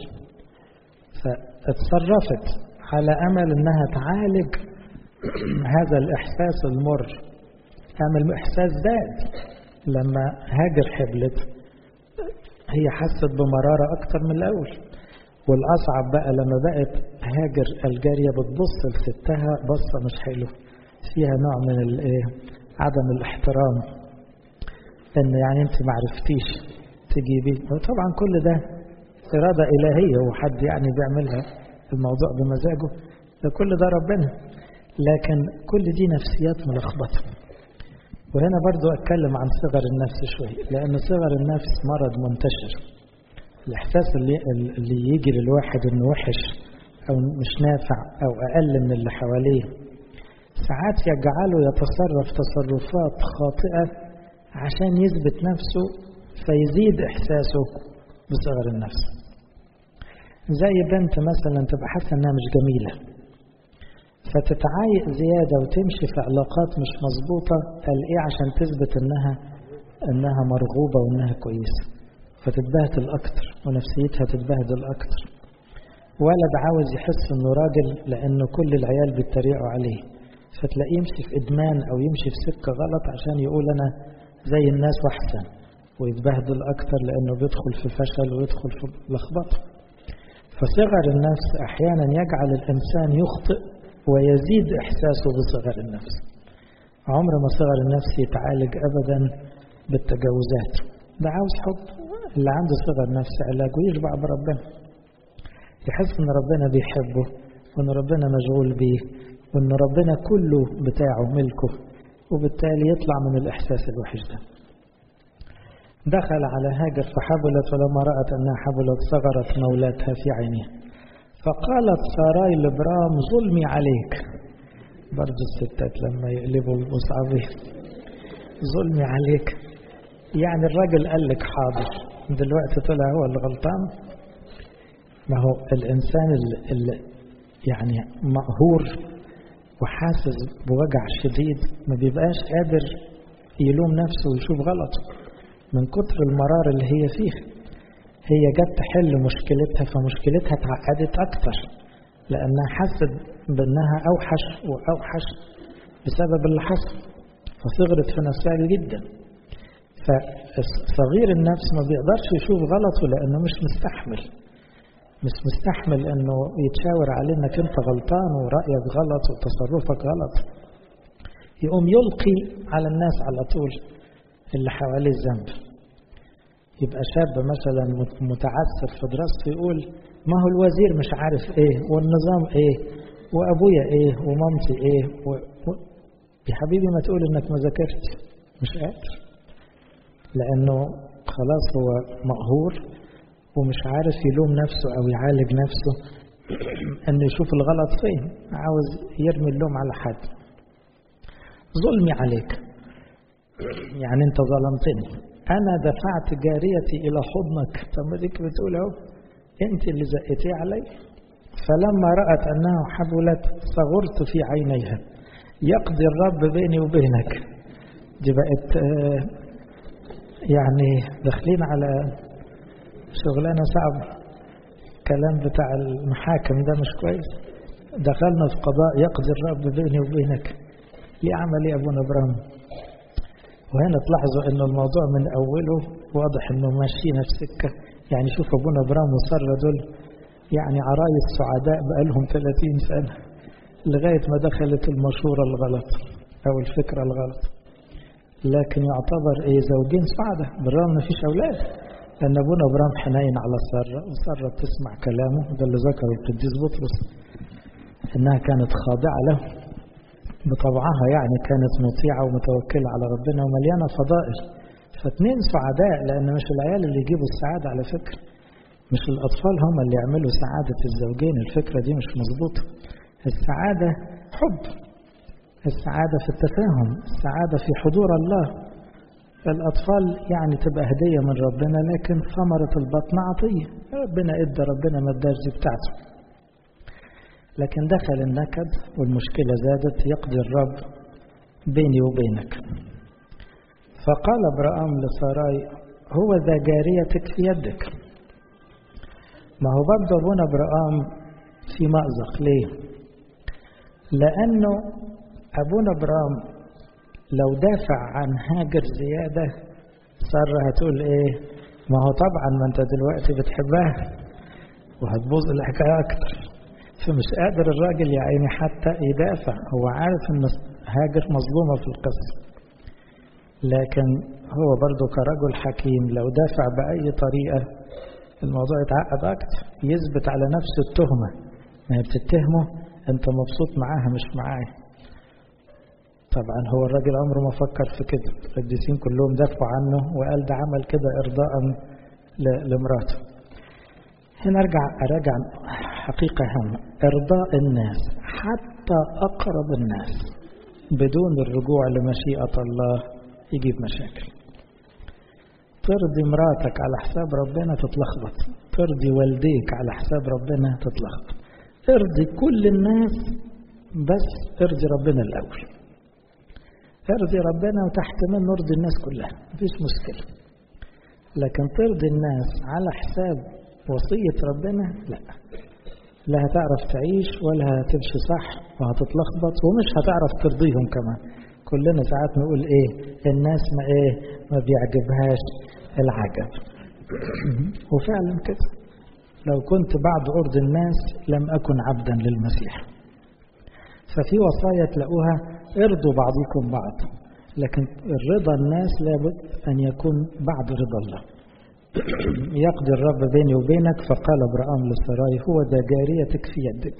فاتصرفت على امل انها تعالج هذا الاحساس المر اما الاحساس زاد لما هاجر حبلت هي حست بمرارة اكتر من الاول والاصعب بقى لما بقت هاجر الجارية بتبص لستها بصة مش حلوه فيها نوع من عدم الاحترام ان يعني انت ما عرفتيش تجيبي وطبعا كل ده إرادة إلهية وحد يعني بيعملها الموضوع بمزاجه ده كل ده ربنا لكن كل دي نفسيات ملخبطة وهنا برضو أتكلم عن صغر النفس شوية لأن صغر النفس مرض منتشر الإحساس اللي, اللي يجي للواحد إنه وحش أو مش نافع أو أقل من اللي حواليه ساعات يجعله يتصرف تصرفات خاطئة عشان يثبت نفسه فيزيد إحساسه بصغر النفس زي بنت مثلا تبقى حاسة إنها مش جميلة فتتعايق زيادة وتمشي في علاقات مش مظبوطة قال إيه عشان تثبت إنها إنها مرغوبة وإنها كويسة فتتبهدل أكتر ونفسيتها تتبهدل أكتر ولد عاوز يحس إنه راجل لأنه كل العيال بيتريقوا عليه فتلاقيه يمشي في إدمان أو يمشي في سكة غلط عشان يقول أنا زي الناس وأحسن ويتبهدل أكتر لأنه بيدخل في فشل ويدخل في لخبطة فصغر النفس أحيانا يجعل الإنسان يخطئ ويزيد إحساسه بصغر النفس عمر ما صغر النفس يتعالج أبدا بالتجاوزات ده عاوز حب اللي عنده صغر نفس علاج ويشبع بربنا يحس ان ربنا بيحبه وان ربنا مشغول بيه وان ربنا كله بتاعه ملكه وبالتالي يطلع من الإحساس الوحش ده دخل على هاجر فحبلت ولما رأت أنها حبلت صغرت مولاتها في عينها فقالت ساراي لبرام ظلمي عليك برضو الستات لما يقلبوا المصعبين ظلمي عليك يعني الراجل قال لك حاضر دلوقتي طلع هو اللي غلطان ما هو الإنسان اللي يعني مقهور وحاسس بوجع شديد ما بيبقاش قادر يلوم نفسه ويشوف غلطه من كتر المرار اللي هي فيه هي جت تحل مشكلتها فمشكلتها اتعقدت أكتر لأنها حست بأنها أوحش وأوحش بسبب اللي حصل فصغرت في نفسها جدا فصغير النفس ما بيقدرش يشوف غلطه لأنه مش مستحمل مش مستحمل انه يتشاور عليه انك انت غلطان ورأيك غلط وتصرفك غلط يقوم يلقي على الناس على طول اللي حواليه الذنب يبقى شاب مثلا متعسر في دراسته يقول ما هو الوزير مش عارف ايه والنظام ايه وابويا ايه ومامتي ايه و... و... يا حبيبي ما تقول انك ما ذاكرتش مش قادر لانه خلاص هو مقهور ومش عارف يلوم نفسه او يعالج نفسه انه يشوف الغلط فين عاوز يرمي اللوم على حد ظلمي عليك يعني انت ظلمتني انا دفعت جاريتي الى حضنك طب ما ديك بتقول اهو انت اللي زقتيه علي فلما رأت انها حبلت صغرت في عينيها يقضي الرب بيني وبينك دي بقت يعني داخلين على شغلانة صعبة كلام بتاع المحاكم ده مش كويس دخلنا في قضاء يقضي الرب بيني وبينك ليه عمل ايه ابونا ابراهيم وهنا تلاحظوا انه الموضوع من اوله واضح انه ماشيين في سكه يعني شوف ابونا ابراهيم وساره دول يعني عرايس سعداء بقالهم 30 سنه لغايه ما دخلت المشوره الغلط أو الفكرة الغلط لكن يعتبر إيه زوجين سعدة بالرغم ما فيش أولاد لأن أبونا إبراهيم حنين على سارة وسارة بتسمع كلامه ده اللي ذكره القديس بطرس إنها كانت خاضعة له بطبعها يعني كانت مطيعة ومتوكلة على ربنا ومليانة فضائل فاتنين سعداء لأن مش العيال اللي يجيبوا السعادة على فكرة مش الأطفال هم اللي يعملوا سعادة الزوجين الفكرة دي مش مظبوطة السعادة حب السعادة في التفاهم السعادة في حضور الله الأطفال يعني تبقى هدية من ربنا لكن ثمرة البطن عطية ربنا إدى ربنا ما اداش دي بتاعته لكن دخل النكد والمشكلة زادت يقضي الرب بيني وبينك فقال ابراهام لساراي هو ذا جاريتك في يدك ما هو برضه ابونا ابراهام في مأزق ليه لأنه أبونا ابراهام لو دافع عن هاجر زيادة سارة هتقول إيه ما هو طبعا ما أنت دلوقتي بتحبها وهتبوظ الحكاية أكتر فمش قادر الراجل يا عيني حتى يدافع هو عارف إن هاجر مظلومة في القصة لكن هو برضه كرجل حكيم لو دافع بأي طريقة الموضوع يتعقد أكتر يثبت على نفسه التهمة ما هي بتتهمه أنت مبسوط معاها مش معايا طبعا هو الراجل عمره ما فكر في كده القديسين كلهم دافعوا عنه وقال ده عمل كده إرضاء لمراته هنا أرجع أراجع حقيقة هامة إرضاء الناس حتى أقرب الناس بدون الرجوع لمشيئة الله يجيب مشاكل ترضي مراتك على حساب ربنا تتلخبط ترضي والديك على حساب ربنا تتلخبط ارضي كل الناس بس ارضي ربنا الأول ارضي ربنا وتحت منه ارضي الناس كلها مفيش مشكلة لكن ترضي الناس على حساب وصية ربنا لا لا هتعرف تعيش ولا هتمشي صح وهتتلخبط ومش هتعرف ترضيهم كمان كلنا ساعات نقول ايه الناس ما ايه ما بيعجبهاش العجب وفعلا كده لو كنت بعد أرض الناس لم أكن عبدا للمسيح ففي وصايا تلاقوها ارضوا بعضكم بعض لكن الرضا الناس لابد أن يكون بعد رضا الله يقضي الرب بيني وبينك فقال ابراهام لسراي هو ذا جاريتك في يدك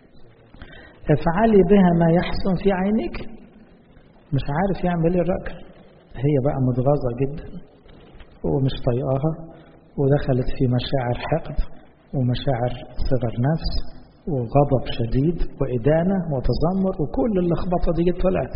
افعلي بها ما يحسن في عينك مش عارف يعمل ايه الراجل هي بقى متغاظة جدا ومش طايقاها ودخلت في مشاعر حقد ومشاعر صغر نفس وغضب شديد وإدانة وتذمر وكل اللخبطة دي طلعت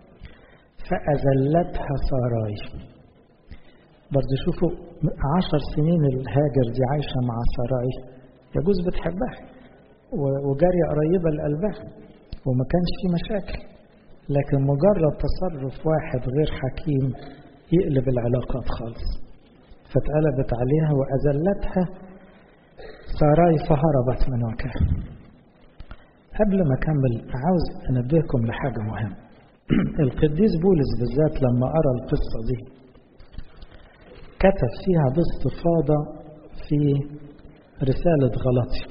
فأذلتها ساراي برضه شوفوا عشر سنين الهاجر دي عايشة مع ساراي يجوز بتحبها وجارية قريبة لقلبها وما كانش في مشاكل لكن مجرد تصرف واحد غير حكيم يقلب العلاقات خالص فاتقلبت عليها وأذلتها ساراي فهربت من وكاها قبل ما أكمل عاوز أنبهكم لحاجة مهمة القديس بولس بالذات لما قرأ القصة دي كتب فيها باستفاضة في رسالة غلطي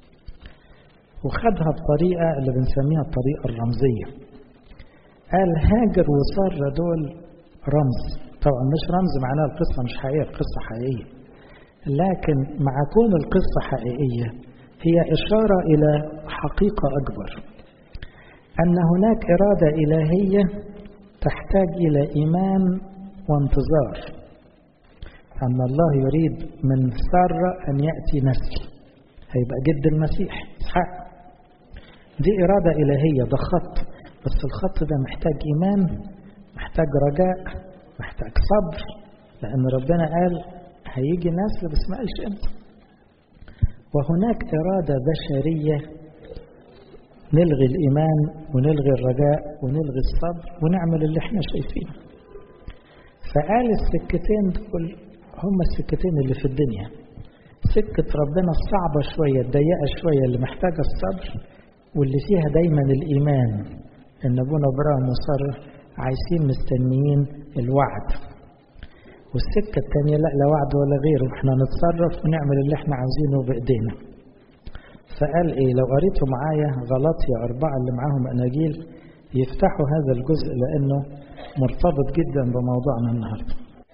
وخدها بطريقة اللي بنسميها الطريقة الرمزية قال هاجر وسارة دول رمز طبعا مش رمز معناها القصة مش حقيقية القصة حقيقية لكن مع كون القصة حقيقية هي إشارة إلى حقيقة أكبر أن هناك إرادة إلهية تحتاج إلى إيمان وانتظار أن الله يريد من سارة أن يأتي نسل هيبقى جد المسيح إسحاق دي إرادة إلهية ده خط بس الخط ده محتاج إيمان محتاج رجاء محتاج صبر لأن ربنا قال هيجي نسل بس ما قالش امتى وهناك إرادة بشرية نلغي الإيمان ونلغي الرجاء ونلغي الصبر ونعمل اللي احنا شايفينه فقال السكتين دول هم السكتين اللي في الدنيا سكة ربنا الصعبة شوية الضيقة شوية اللي محتاجة الصبر واللي فيها دايما الإيمان إن أبونا إبراهيم وصار عايزين مستنيين الوعد والسكة التانية لا لا وعد ولا غيره احنا نتصرف ونعمل اللي احنا عاوزينه بإيدينا فقال ايه لو قريتوا معايا غلطية أربعة اللي معاهم أناجيل يفتحوا هذا الجزء لأنه مرتبط جدا بموضوعنا النهاردة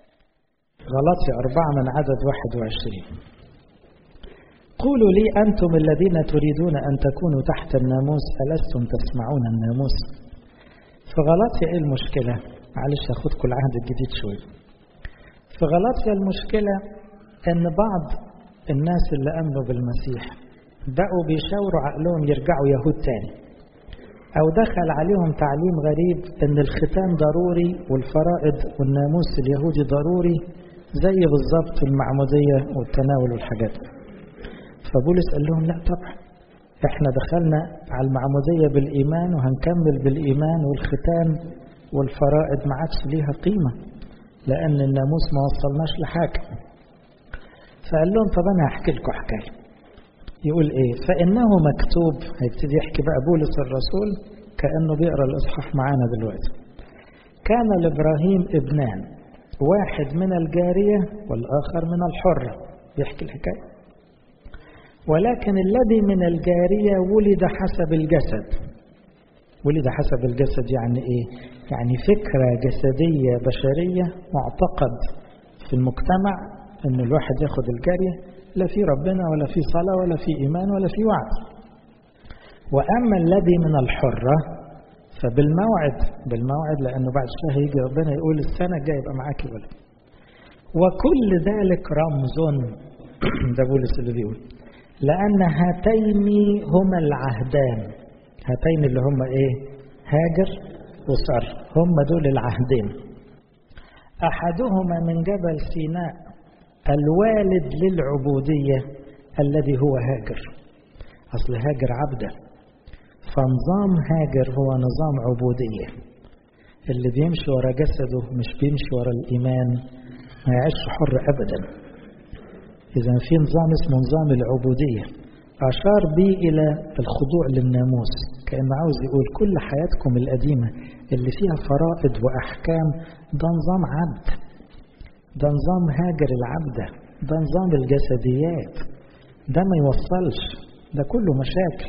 غلطي أربعة من عدد 21 قولوا لي أنتم الذين تريدون أن تكونوا تحت الناموس ألستم تسمعون الناموس في غلطي إيه المشكلة معلش أخدكم العهد الجديد شوية في غلطي المشكلة أن بعض الناس اللي أمنوا بالمسيح بقوا بيشاوروا عقلهم يرجعوا يهود تاني أو دخل عليهم تعليم غريب أن الختان ضروري والفرائض والناموس اليهودي ضروري زي بالظبط المعمودية والتناول والحاجات فبولس قال لهم لا طبعا احنا دخلنا على المعمودية بالإيمان وهنكمل بالإيمان والختان والفرائض ما عادش ليها قيمة لأن الناموس ما وصلناش لحاجة فقال لهم طب أنا هحكي لكم حكاية يقول إيه فإنه مكتوب هيبتدي يحكي بقى بولس الرسول كأنه بيقرأ الإصحاح معانا دلوقتي كان لإبراهيم ابنان واحد من الجارية والآخر من الحرة بيحكي الحكاية ولكن الذي من الجارية ولد حسب الجسد ولد حسب الجسد يعني إيه؟ يعني فكرة جسدية بشرية معتقد في المجتمع أن الواحد ياخد الجارية لا في ربنا ولا في صلاة ولا في إيمان ولا في وعد وأما الذي من الحرة فبالموعد بالموعد لأنه بعد شهر يجي ربنا يقول السنة الجاية يبقى معاك الولد وكل ذلك رمز ده بولس اللي بيقول لأن هاتين هما العهدان هاتين اللي هما إيه هاجر وسار هما دول العهدين أحدهما من جبل سيناء الوالد للعبودية الذي هو هاجر أصل هاجر عبده فنظام هاجر هو نظام عبودية اللي بيمشي ورا جسده مش بيمشي ورا الإيمان ما يعيش حر أبدا إذا في نظام اسمه نظام العبودية أشار به إلى الخضوع للناموس كأنه عاوز يقول كل حياتكم القديمة اللي فيها فرائض وأحكام ده نظام عبد ده نظام هاجر العبدة ده نظام الجسديات ده ما يوصلش ده كله مشاكل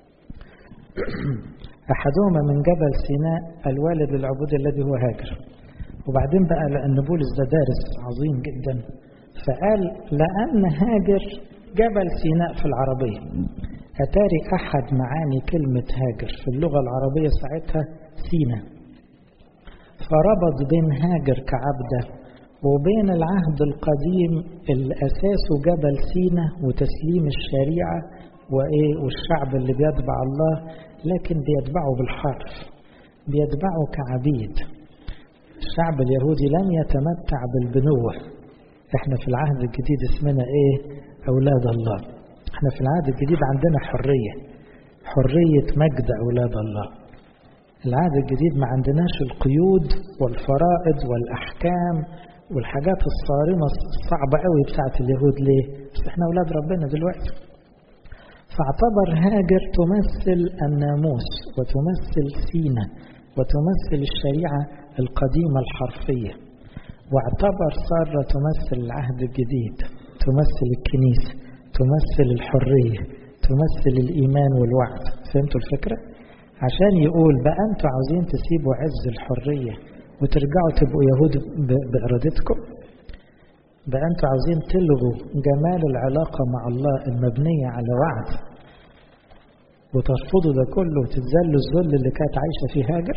أحدهما من جبل سيناء الوالد للعبود الذي هو هاجر وبعدين بقى لأن بولس ده دارس عظيم جدا فقال لأن هاجر جبل سيناء في العربية أتاري أحد معاني كلمة هاجر في اللغة العربية ساعتها سينا فربط بين هاجر كعبدة وبين العهد القديم اللي أساسه جبل سينا وتسليم الشريعة وإيه والشعب اللي بيتبع الله لكن بيتبعه بالحرف بيتبعه كعبيد الشعب اليهودي لم يتمتع بالبنوة احنا في العهد الجديد اسمنا ايه اولاد الله احنا في العهد الجديد عندنا حرية حرية مجد اولاد الله العهد الجديد ما عندناش القيود والفرائض والاحكام والحاجات الصارمة الصعبة قوي بتاعت اليهود ليه بس احنا اولاد ربنا دلوقتي فاعتبر هاجر تمثل الناموس وتمثل سينا وتمثل الشريعة القديمة الحرفية واعتبر سارة تمثل العهد الجديد تمثل الكنيسة تمثل الحرية تمثل الإيمان والوعد فهمتوا الفكرة؟ عشان يقول بقى أنتوا عاوزين تسيبوا عز الحرية وترجعوا تبقوا يهود بإرادتكم بقى أنتوا عاوزين تلغوا جمال العلاقة مع الله المبنية على وعد وترفضوا ده كله وتتذلوا الذل اللي كانت عايشة فيه هاجر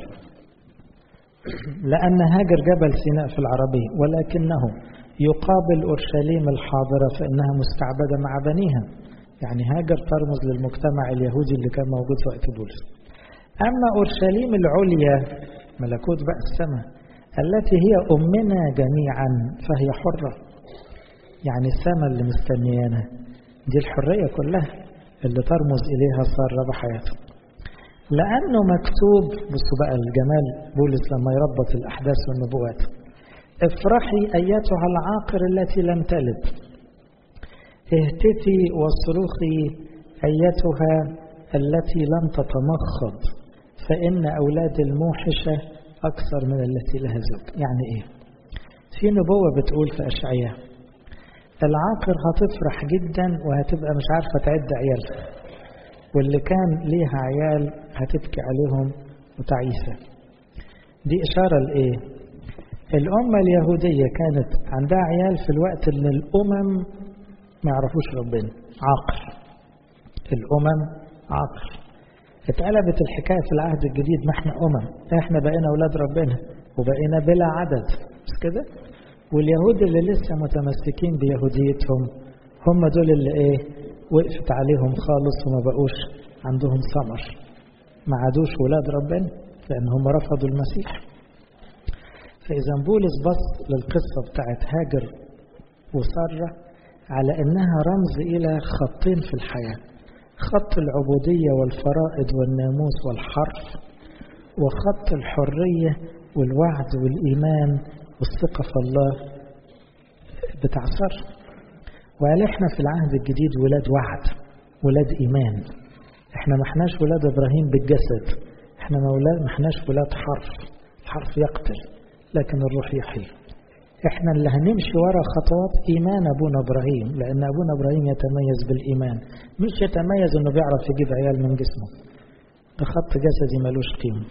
لأن هاجر جبل سيناء في العربية ولكنه يقابل أورشليم الحاضرة فإنها مستعبدة مع بنيها يعني هاجر ترمز للمجتمع اليهودي اللي كان موجود في وقت بولس أما أورشليم العليا ملكوت بقى السماء التي هي أمنا جميعا فهي حرة يعني السماء اللي مستنيانا دي الحرية كلها اللي ترمز إليها سارة بحياته لأنه مكتوب بصوا بقى الجمال بولس لما يربط الأحداث والنبوات افرحي أيتها العاقر التي لم تلد اهتفي واصرخي أيتها التي لم تتمخض فإن أولاد الموحشة أكثر من التي لها زوج يعني إيه في نبوة بتقول في أشعياء العاقر هتفرح جدا وهتبقى مش عارفة تعد عيالها واللي كان ليها عيال هتبكي عليهم بتاع عيسى دي إشارة لإيه؟ الأمة اليهودية كانت عندها عيال في الوقت اللي الأمم ما يعرفوش ربنا عاقل الأمم عاقل اتقلبت الحكاية في العهد الجديد ما احنا أمم احنا بقينا أولاد ربنا وبقينا بلا عدد مش كده واليهود اللي لسه متمسكين بيهوديتهم هم دول اللي ايه وقفت عليهم خالص وما بقوش عندهم ثمر ما عادوش ولاد ربنا لأن هم رفضوا المسيح فإذا بولس بص للقصة بتاعت هاجر وسارة على أنها رمز إلى خطين في الحياة خط العبودية والفرائض والناموس والحرف وخط الحرية والوعد والإيمان والثقة في الله بتاع سارة وقال احنا في العهد الجديد ولاد وعد ولاد إيمان احنا ما احناش ولاد إبراهيم بالجسد احنا ما احناش ولاد حرف الحرف يقتل لكن الروح يحيي احنا اللي هنمشي ورا خطوات ايمان ابونا ابراهيم لان ابونا ابراهيم يتميز بالايمان مش يتميز انه بيعرف يجيب عيال من جسمه ده خط جسدي ملوش قيمه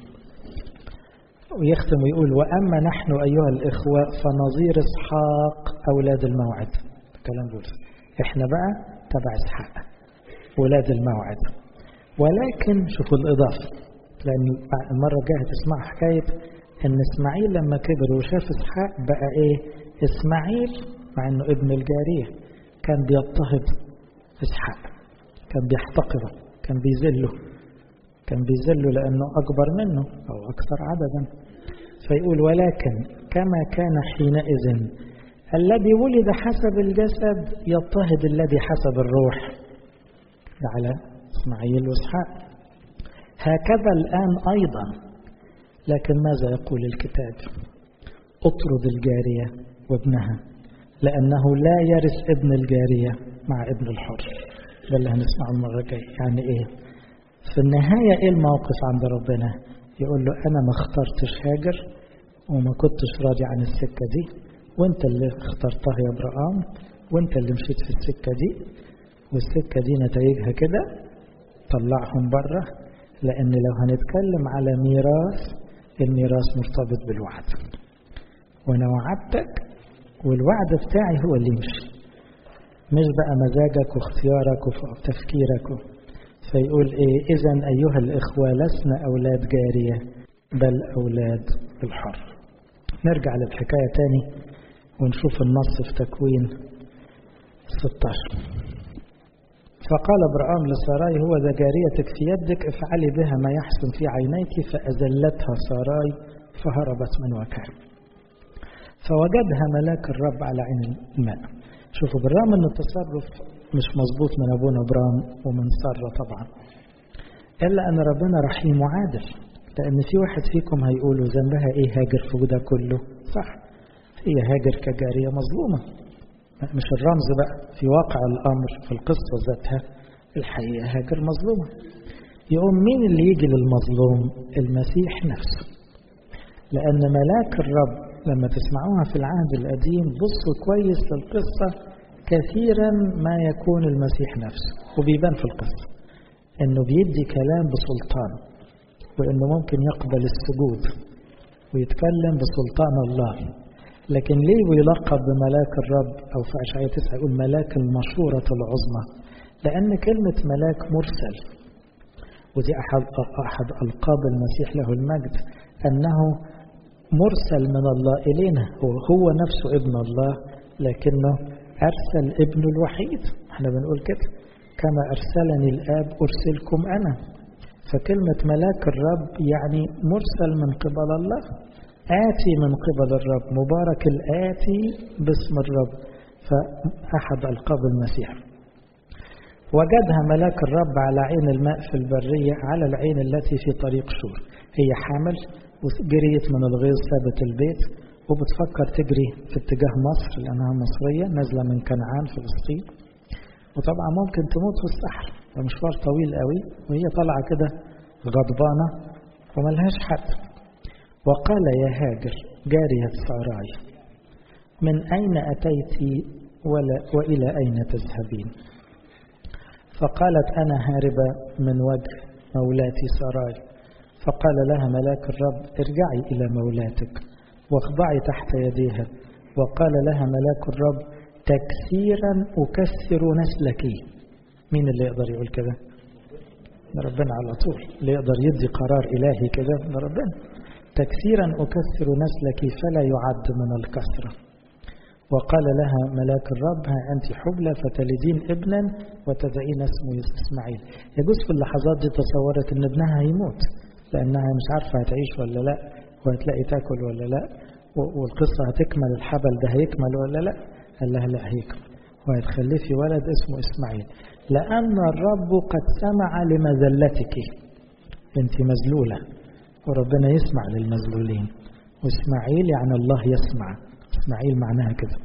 ويختم ويقول واما نحن ايها الاخوه فنظير اسحاق اولاد الموعد كلام بولس احنا بقى تبع اسحاق ولاد الموعد ولكن شوفوا الاضافه لان المره الجايه هتسمعوا حكايه ان اسماعيل لما كبر وشاف اسحاق بقى ايه اسماعيل مع انه ابن الجاريه كان بيضطهد اسحاق كان بيحتقره كان بيذله كان بيذله لانه اكبر منه او اكثر عددا فيقول ولكن كما كان حينئذ الذي ولد حسب الجسد يضطهد الذي حسب الروح على اسماعيل واسحاق هكذا الان ايضا لكن ماذا يقول الكتاب اطرد الجارية وابنها لأنه لا يرث ابن الجارية مع ابن الحر ده اللي هنسمعه المرة الجاية يعني ايه في النهاية ايه الموقف عند ربنا يقول له انا ما اخترتش هاجر وما كنتش راضي عن السكة دي وانت اللي اخترتها يا ابراهام وانت اللي مشيت في السكة دي والسكة دي نتائجها كده طلعهم بره لان لو هنتكلم على ميراث الميراث مرتبط بالوعد وانا وعدتك والوعد بتاعي هو اللي يمشي مش بقى مزاجك واختيارك وتفكيرك فيقول ايه اذا ايها الاخوه لسنا اولاد جاريه بل اولاد الحر نرجع للحكايه تاني ونشوف النص في تكوين 16 فقال ابراهام لساراي هو ذا جاريتك في يدك افعلي بها ما يحسن في عينيك فأزلتها ساراي فهربت من وكان فوجدها ملاك الرب على عين الماء شوفوا بالرغم ان التصرف مش مظبوط من ابونا ابراهيم ومن ساره طبعا الا ان ربنا رحيم وعادل لان في واحد فيكم هيقول ذنبها ايه هاجر في ده كله صح هي هاجر كجاريه مظلومه مش الرمز بقى في واقع الأمر في القصة ذاتها الحقيقة هاجر مظلومة يقوم مين اللي يجي للمظلوم المسيح نفسه لأن ملاك الرب لما تسمعوها في العهد القديم بصوا كويس للقصة كثيرا ما يكون المسيح نفسه وبيبان في القصة انه بيدي كلام بسلطان وانه ممكن يقبل السجود ويتكلم بسلطان الله لكن ليه بيلقب بملاك الرب أو في أشعية 9 يقول ملاك المشورة العظمى لأن كلمة ملاك مرسل ودي أحد, أحد ألقاب المسيح له المجد أنه مرسل من الله إلينا هو, هو نفسه ابن الله لكنه أرسل ابنه الوحيد احنا بنقول كده كما أرسلني الآب أرسلكم أنا فكلمة ملاك الرب يعني مرسل من قبل الله آتي من قبل الرب مبارك الآتي باسم الرب فأحد ألقاب المسيح وجدها ملاك الرب على عين الماء في البرية على العين التي في طريق شور هي حامل وجريت من الغيظ سابت البيت وبتفكر تجري في اتجاه مصر لأنها مصرية نازلة من كنعان فلسطين وطبعا ممكن تموت في الصحراء ده مشوار طويل قوي وهي طالعة كده غضبانة وملهاش حد وقال يا هاجر جارية ساراي من أين أتيت ولا وإلى أين تذهبين فقالت أنا هاربة من وجه مولاتي ساراي فقال لها ملاك الرب ارجعي إلى مولاتك واخضعي تحت يديها وقال لها ملاك الرب تكسيرا أكسر نسلك مين اللي يقدر يقول كده ربنا على طول اللي يقدر يدي قرار إلهي كده من ربنا تكسيرا أكسر نسلك فلا يعد من الكسرة وقال لها ملاك الرب ها أنت حبلى فتلدين ابنا وتدعين اسمه إسماعيل يجوز في اللحظات دي تصورت أن ابنها هيموت لأنها مش عارفة هتعيش ولا لا وهتلاقي تاكل ولا لا والقصة هتكمل الحبل ده هيكمل ولا لا قال لها لا هيكمل وهتخلفي ولد اسمه إسماعيل لأن الرب قد سمع لمذلتك أنت مذلولة وربنا يسمع للمذلولين وإسماعيل يعني الله يسمع إسماعيل معناها كده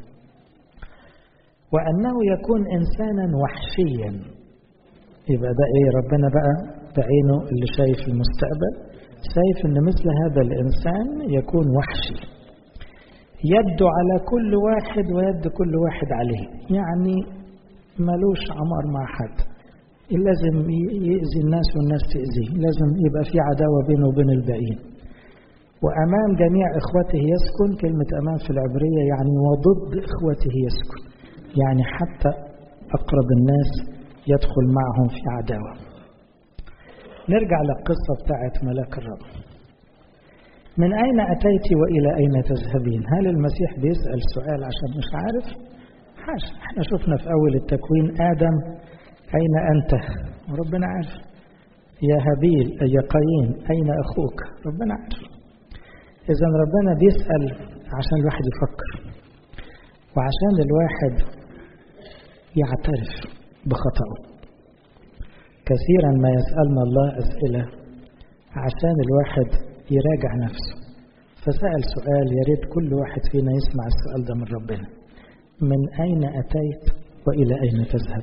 وأنه يكون إنسانا وحشيا يبقى ده إيه ربنا بقى بعينه اللي شايف المستقبل شايف أن مثل هذا الإنسان يكون وحشي يد على كل واحد ويد كل واحد عليه يعني ملوش عمار مع حد لازم يأذي الناس والناس تأذيه لازم يبقى في عداوة بينه وبين الباقيين وأمام جميع إخوته يسكن كلمة أمام في العبرية يعني وضد إخوته يسكن يعني حتى أقرب الناس يدخل معهم في عداوة نرجع للقصة بتاعت ملاك الرب من أين أتيت وإلى أين تذهبين هل المسيح بيسأل سؤال عشان مش عارف حاجة احنا شفنا في أول التكوين آدم أين أنت وربنا عارف يا هابيل يا قايين أين أخوك ربنا عارف إذا ربنا بيسأل عشان الواحد يفكر وعشان الواحد يعترف بخطأه كثيرا ما يسألنا الله أسئلة عشان الواحد يراجع نفسه فسأل سؤال يا ريت كل واحد فينا يسمع السؤال ده من ربنا من أين أتيت وإلى أين تذهب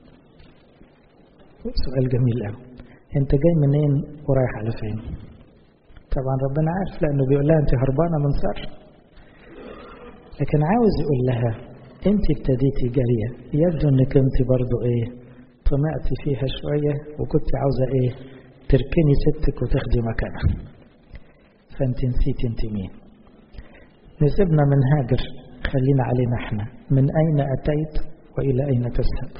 سؤال جميل قوي أنت جاي منين ورايح على فين طبعا ربنا عارف لأنه بيقول لها أنت هربانة من سر لكن عاوز يقول لها أنت ابتديتي جارية يبدو أنك أنت برضو إيه طمعتي فيها شوية وكنت عاوزة إيه تركني ستك وتاخدي مكانها فأنت نسيتي أنت مين نسيبنا من هاجر خلينا علينا احنا من أين أتيت وإلى أين تذهب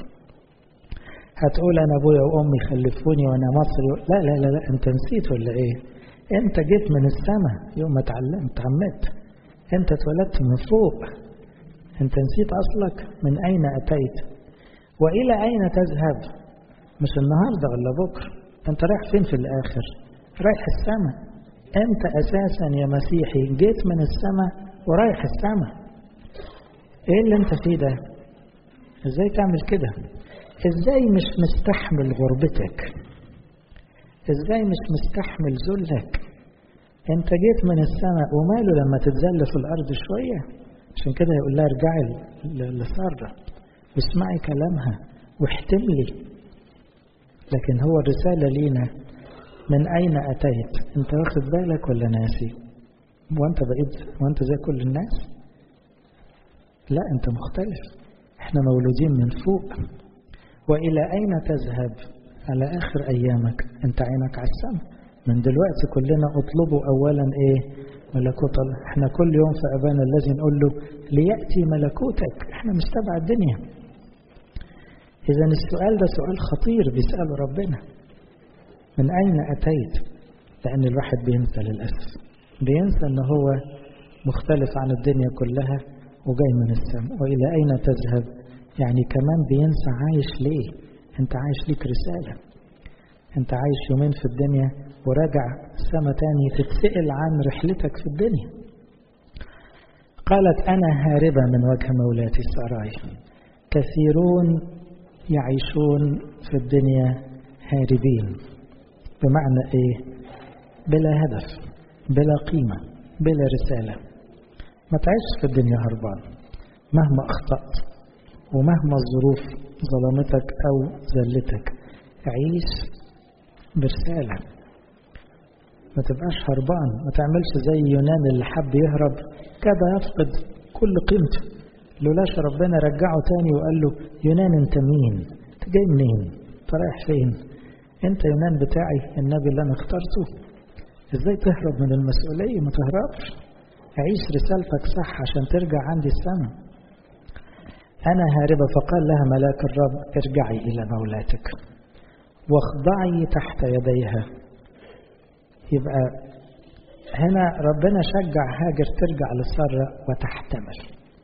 هتقول أنا أبويا وأمي خلفوني وأنا مصري لا لا لا لا أنت نسيت ولا إيه أنت جيت من السماء يوم ما اتعلمت عمت أنت اتولدت من فوق أنت نسيت أصلك من أين أتيت وإلى أين تذهب مش النهاردة ولا بكرة أنت رايح فين في الآخر رايح السماء أنت أساسا يا مسيحي جيت من السماء ورايح السماء إيه اللي أنت فيه ده إزاي تعمل كده إزاي مش مستحمل غربتك إزاي مش مستحمل ذلك أنت جيت من السماء وماله لما تتذل في الأرض شوية عشان كده يقول لها ارجعي لسارة واسمعي كلامها واحتملي لكن هو الرسالة لينا من أين أتيت أنت واخد بالك ولا ناسي وأنت بقيت وأنت زي كل الناس لا أنت مختلف احنا مولودين من فوق وإلى أين تذهب على آخر أيامك أنت عينك على السماء من دلوقتي كلنا اطلبوا أولا إيه ملكوت الله احنا كل يوم في أبانا الذي نقول له ليأتي ملكوتك احنا مش تبع الدنيا إذا السؤال ده سؤال خطير بيسأله ربنا من أين أتيت لأن الواحد بينسى للأسف بينسى أن هو مختلف عن الدنيا كلها وجاي من السماء وإلى أين تذهب يعني كمان بينسى عايش ليه أنت عايش ليك رسالة أنت عايش يومين في الدنيا وراجع سما تاني تتسأل عن رحلتك في الدنيا قالت أنا هاربة من وجه مولاتي سراي كثيرون يعيشون في الدنيا هاربين بمعنى إيه بلا هدف بلا قيمة بلا رسالة ما تعيش في الدنيا هربان مهما أخطأت ومهما الظروف ظلمتك أو زلتك عيش برسالة ما تبقاش هربان ما تعملش زي يونان اللي حب يهرب كاد يفقد كل قيمته لولاش ربنا رجعه تاني وقال له يونان انت مين انت جاي منين انت رايح فين انت يونان بتاعي النبي اللي انا اخترته ازاي تهرب من المسؤولية ما تهربش عيش رسالتك صح عشان ترجع عندي السماء أنا هاربة فقال لها ملاك الرب ارجعي إلى مولاتك واخضعي تحت يديها يبقى هنا ربنا شجع هاجر ترجع لسارة وتحتمل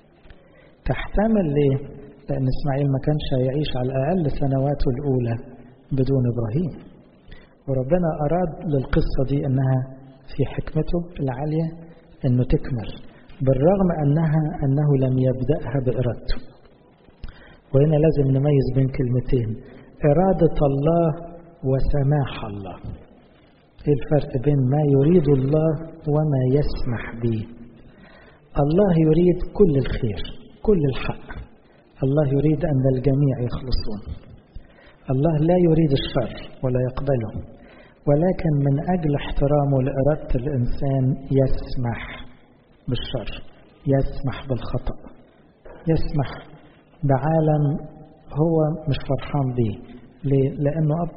تحتمل ليه؟ لأن إسماعيل ما كانش هيعيش على الأقل سنواته الأولى بدون إبراهيم وربنا أراد للقصة دي أنها في حكمته العالية أنه تكمل بالرغم أنها أنه لم يبدأها بإرادته وهنا لازم نميز بين كلمتين إرادة الله وسماح الله إيه الفرق بين ما يريد الله وما يسمح به الله يريد كل الخير كل الحق الله يريد أن الجميع يخلصون الله لا يريد الشر ولا يقبله ولكن من أجل احترامه لإرادة الإنسان يسمح بالشر يسمح بالخطأ يسمح بعالم هو مش فرحان به ليه؟ لأنه أب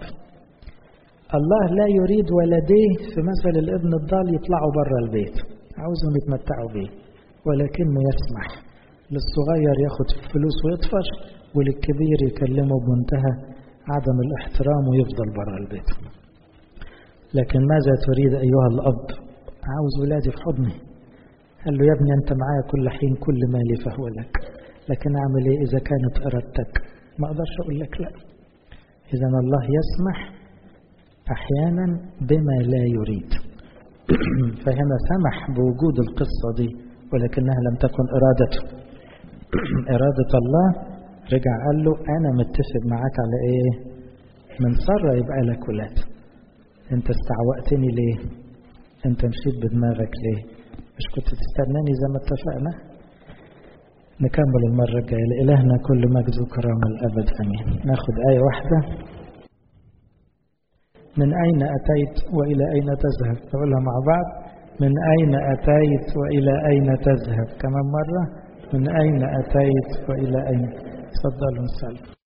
الله لا يريد ولديه في مثل الابن الضال يطلعوا بره البيت عاوزهم يتمتعوا به ولكنه يسمح للصغير ياخد فلوس ويطفش وللكبير يكلمه بمنتهى عدم الاحترام ويفضل بره البيت لكن ماذا تريد أيها الأب عاوز ولادي في حضني قال له يا ابني أنت معايا كل حين كل مالي فهو لك لكن أعمل إيه إذا كانت إرادتك ما أقدرش أقول لك لا إذا الله يسمح أحيانا بما لا يريد فهنا سمح بوجود القصة دي ولكنها لم تكن إرادته إرادة الله رجع قال له أنا متفق معاك على إيه من سرة يبقى لك ولاد أنت استعوقتني ليه أنت مشيت بدماغك ليه مش كنت تستناني زي ما اتفقنا نكمل المرة الجاية لإلهنا كل مجد وكرامة الأبد أمين ناخد آية واحدة من أين أتيت وإلى أين تذهب نقولها مع بعض من أين أتيت وإلى أين تذهب كمان مرة من أين أتيت وإلى أين تفضلوا نسلم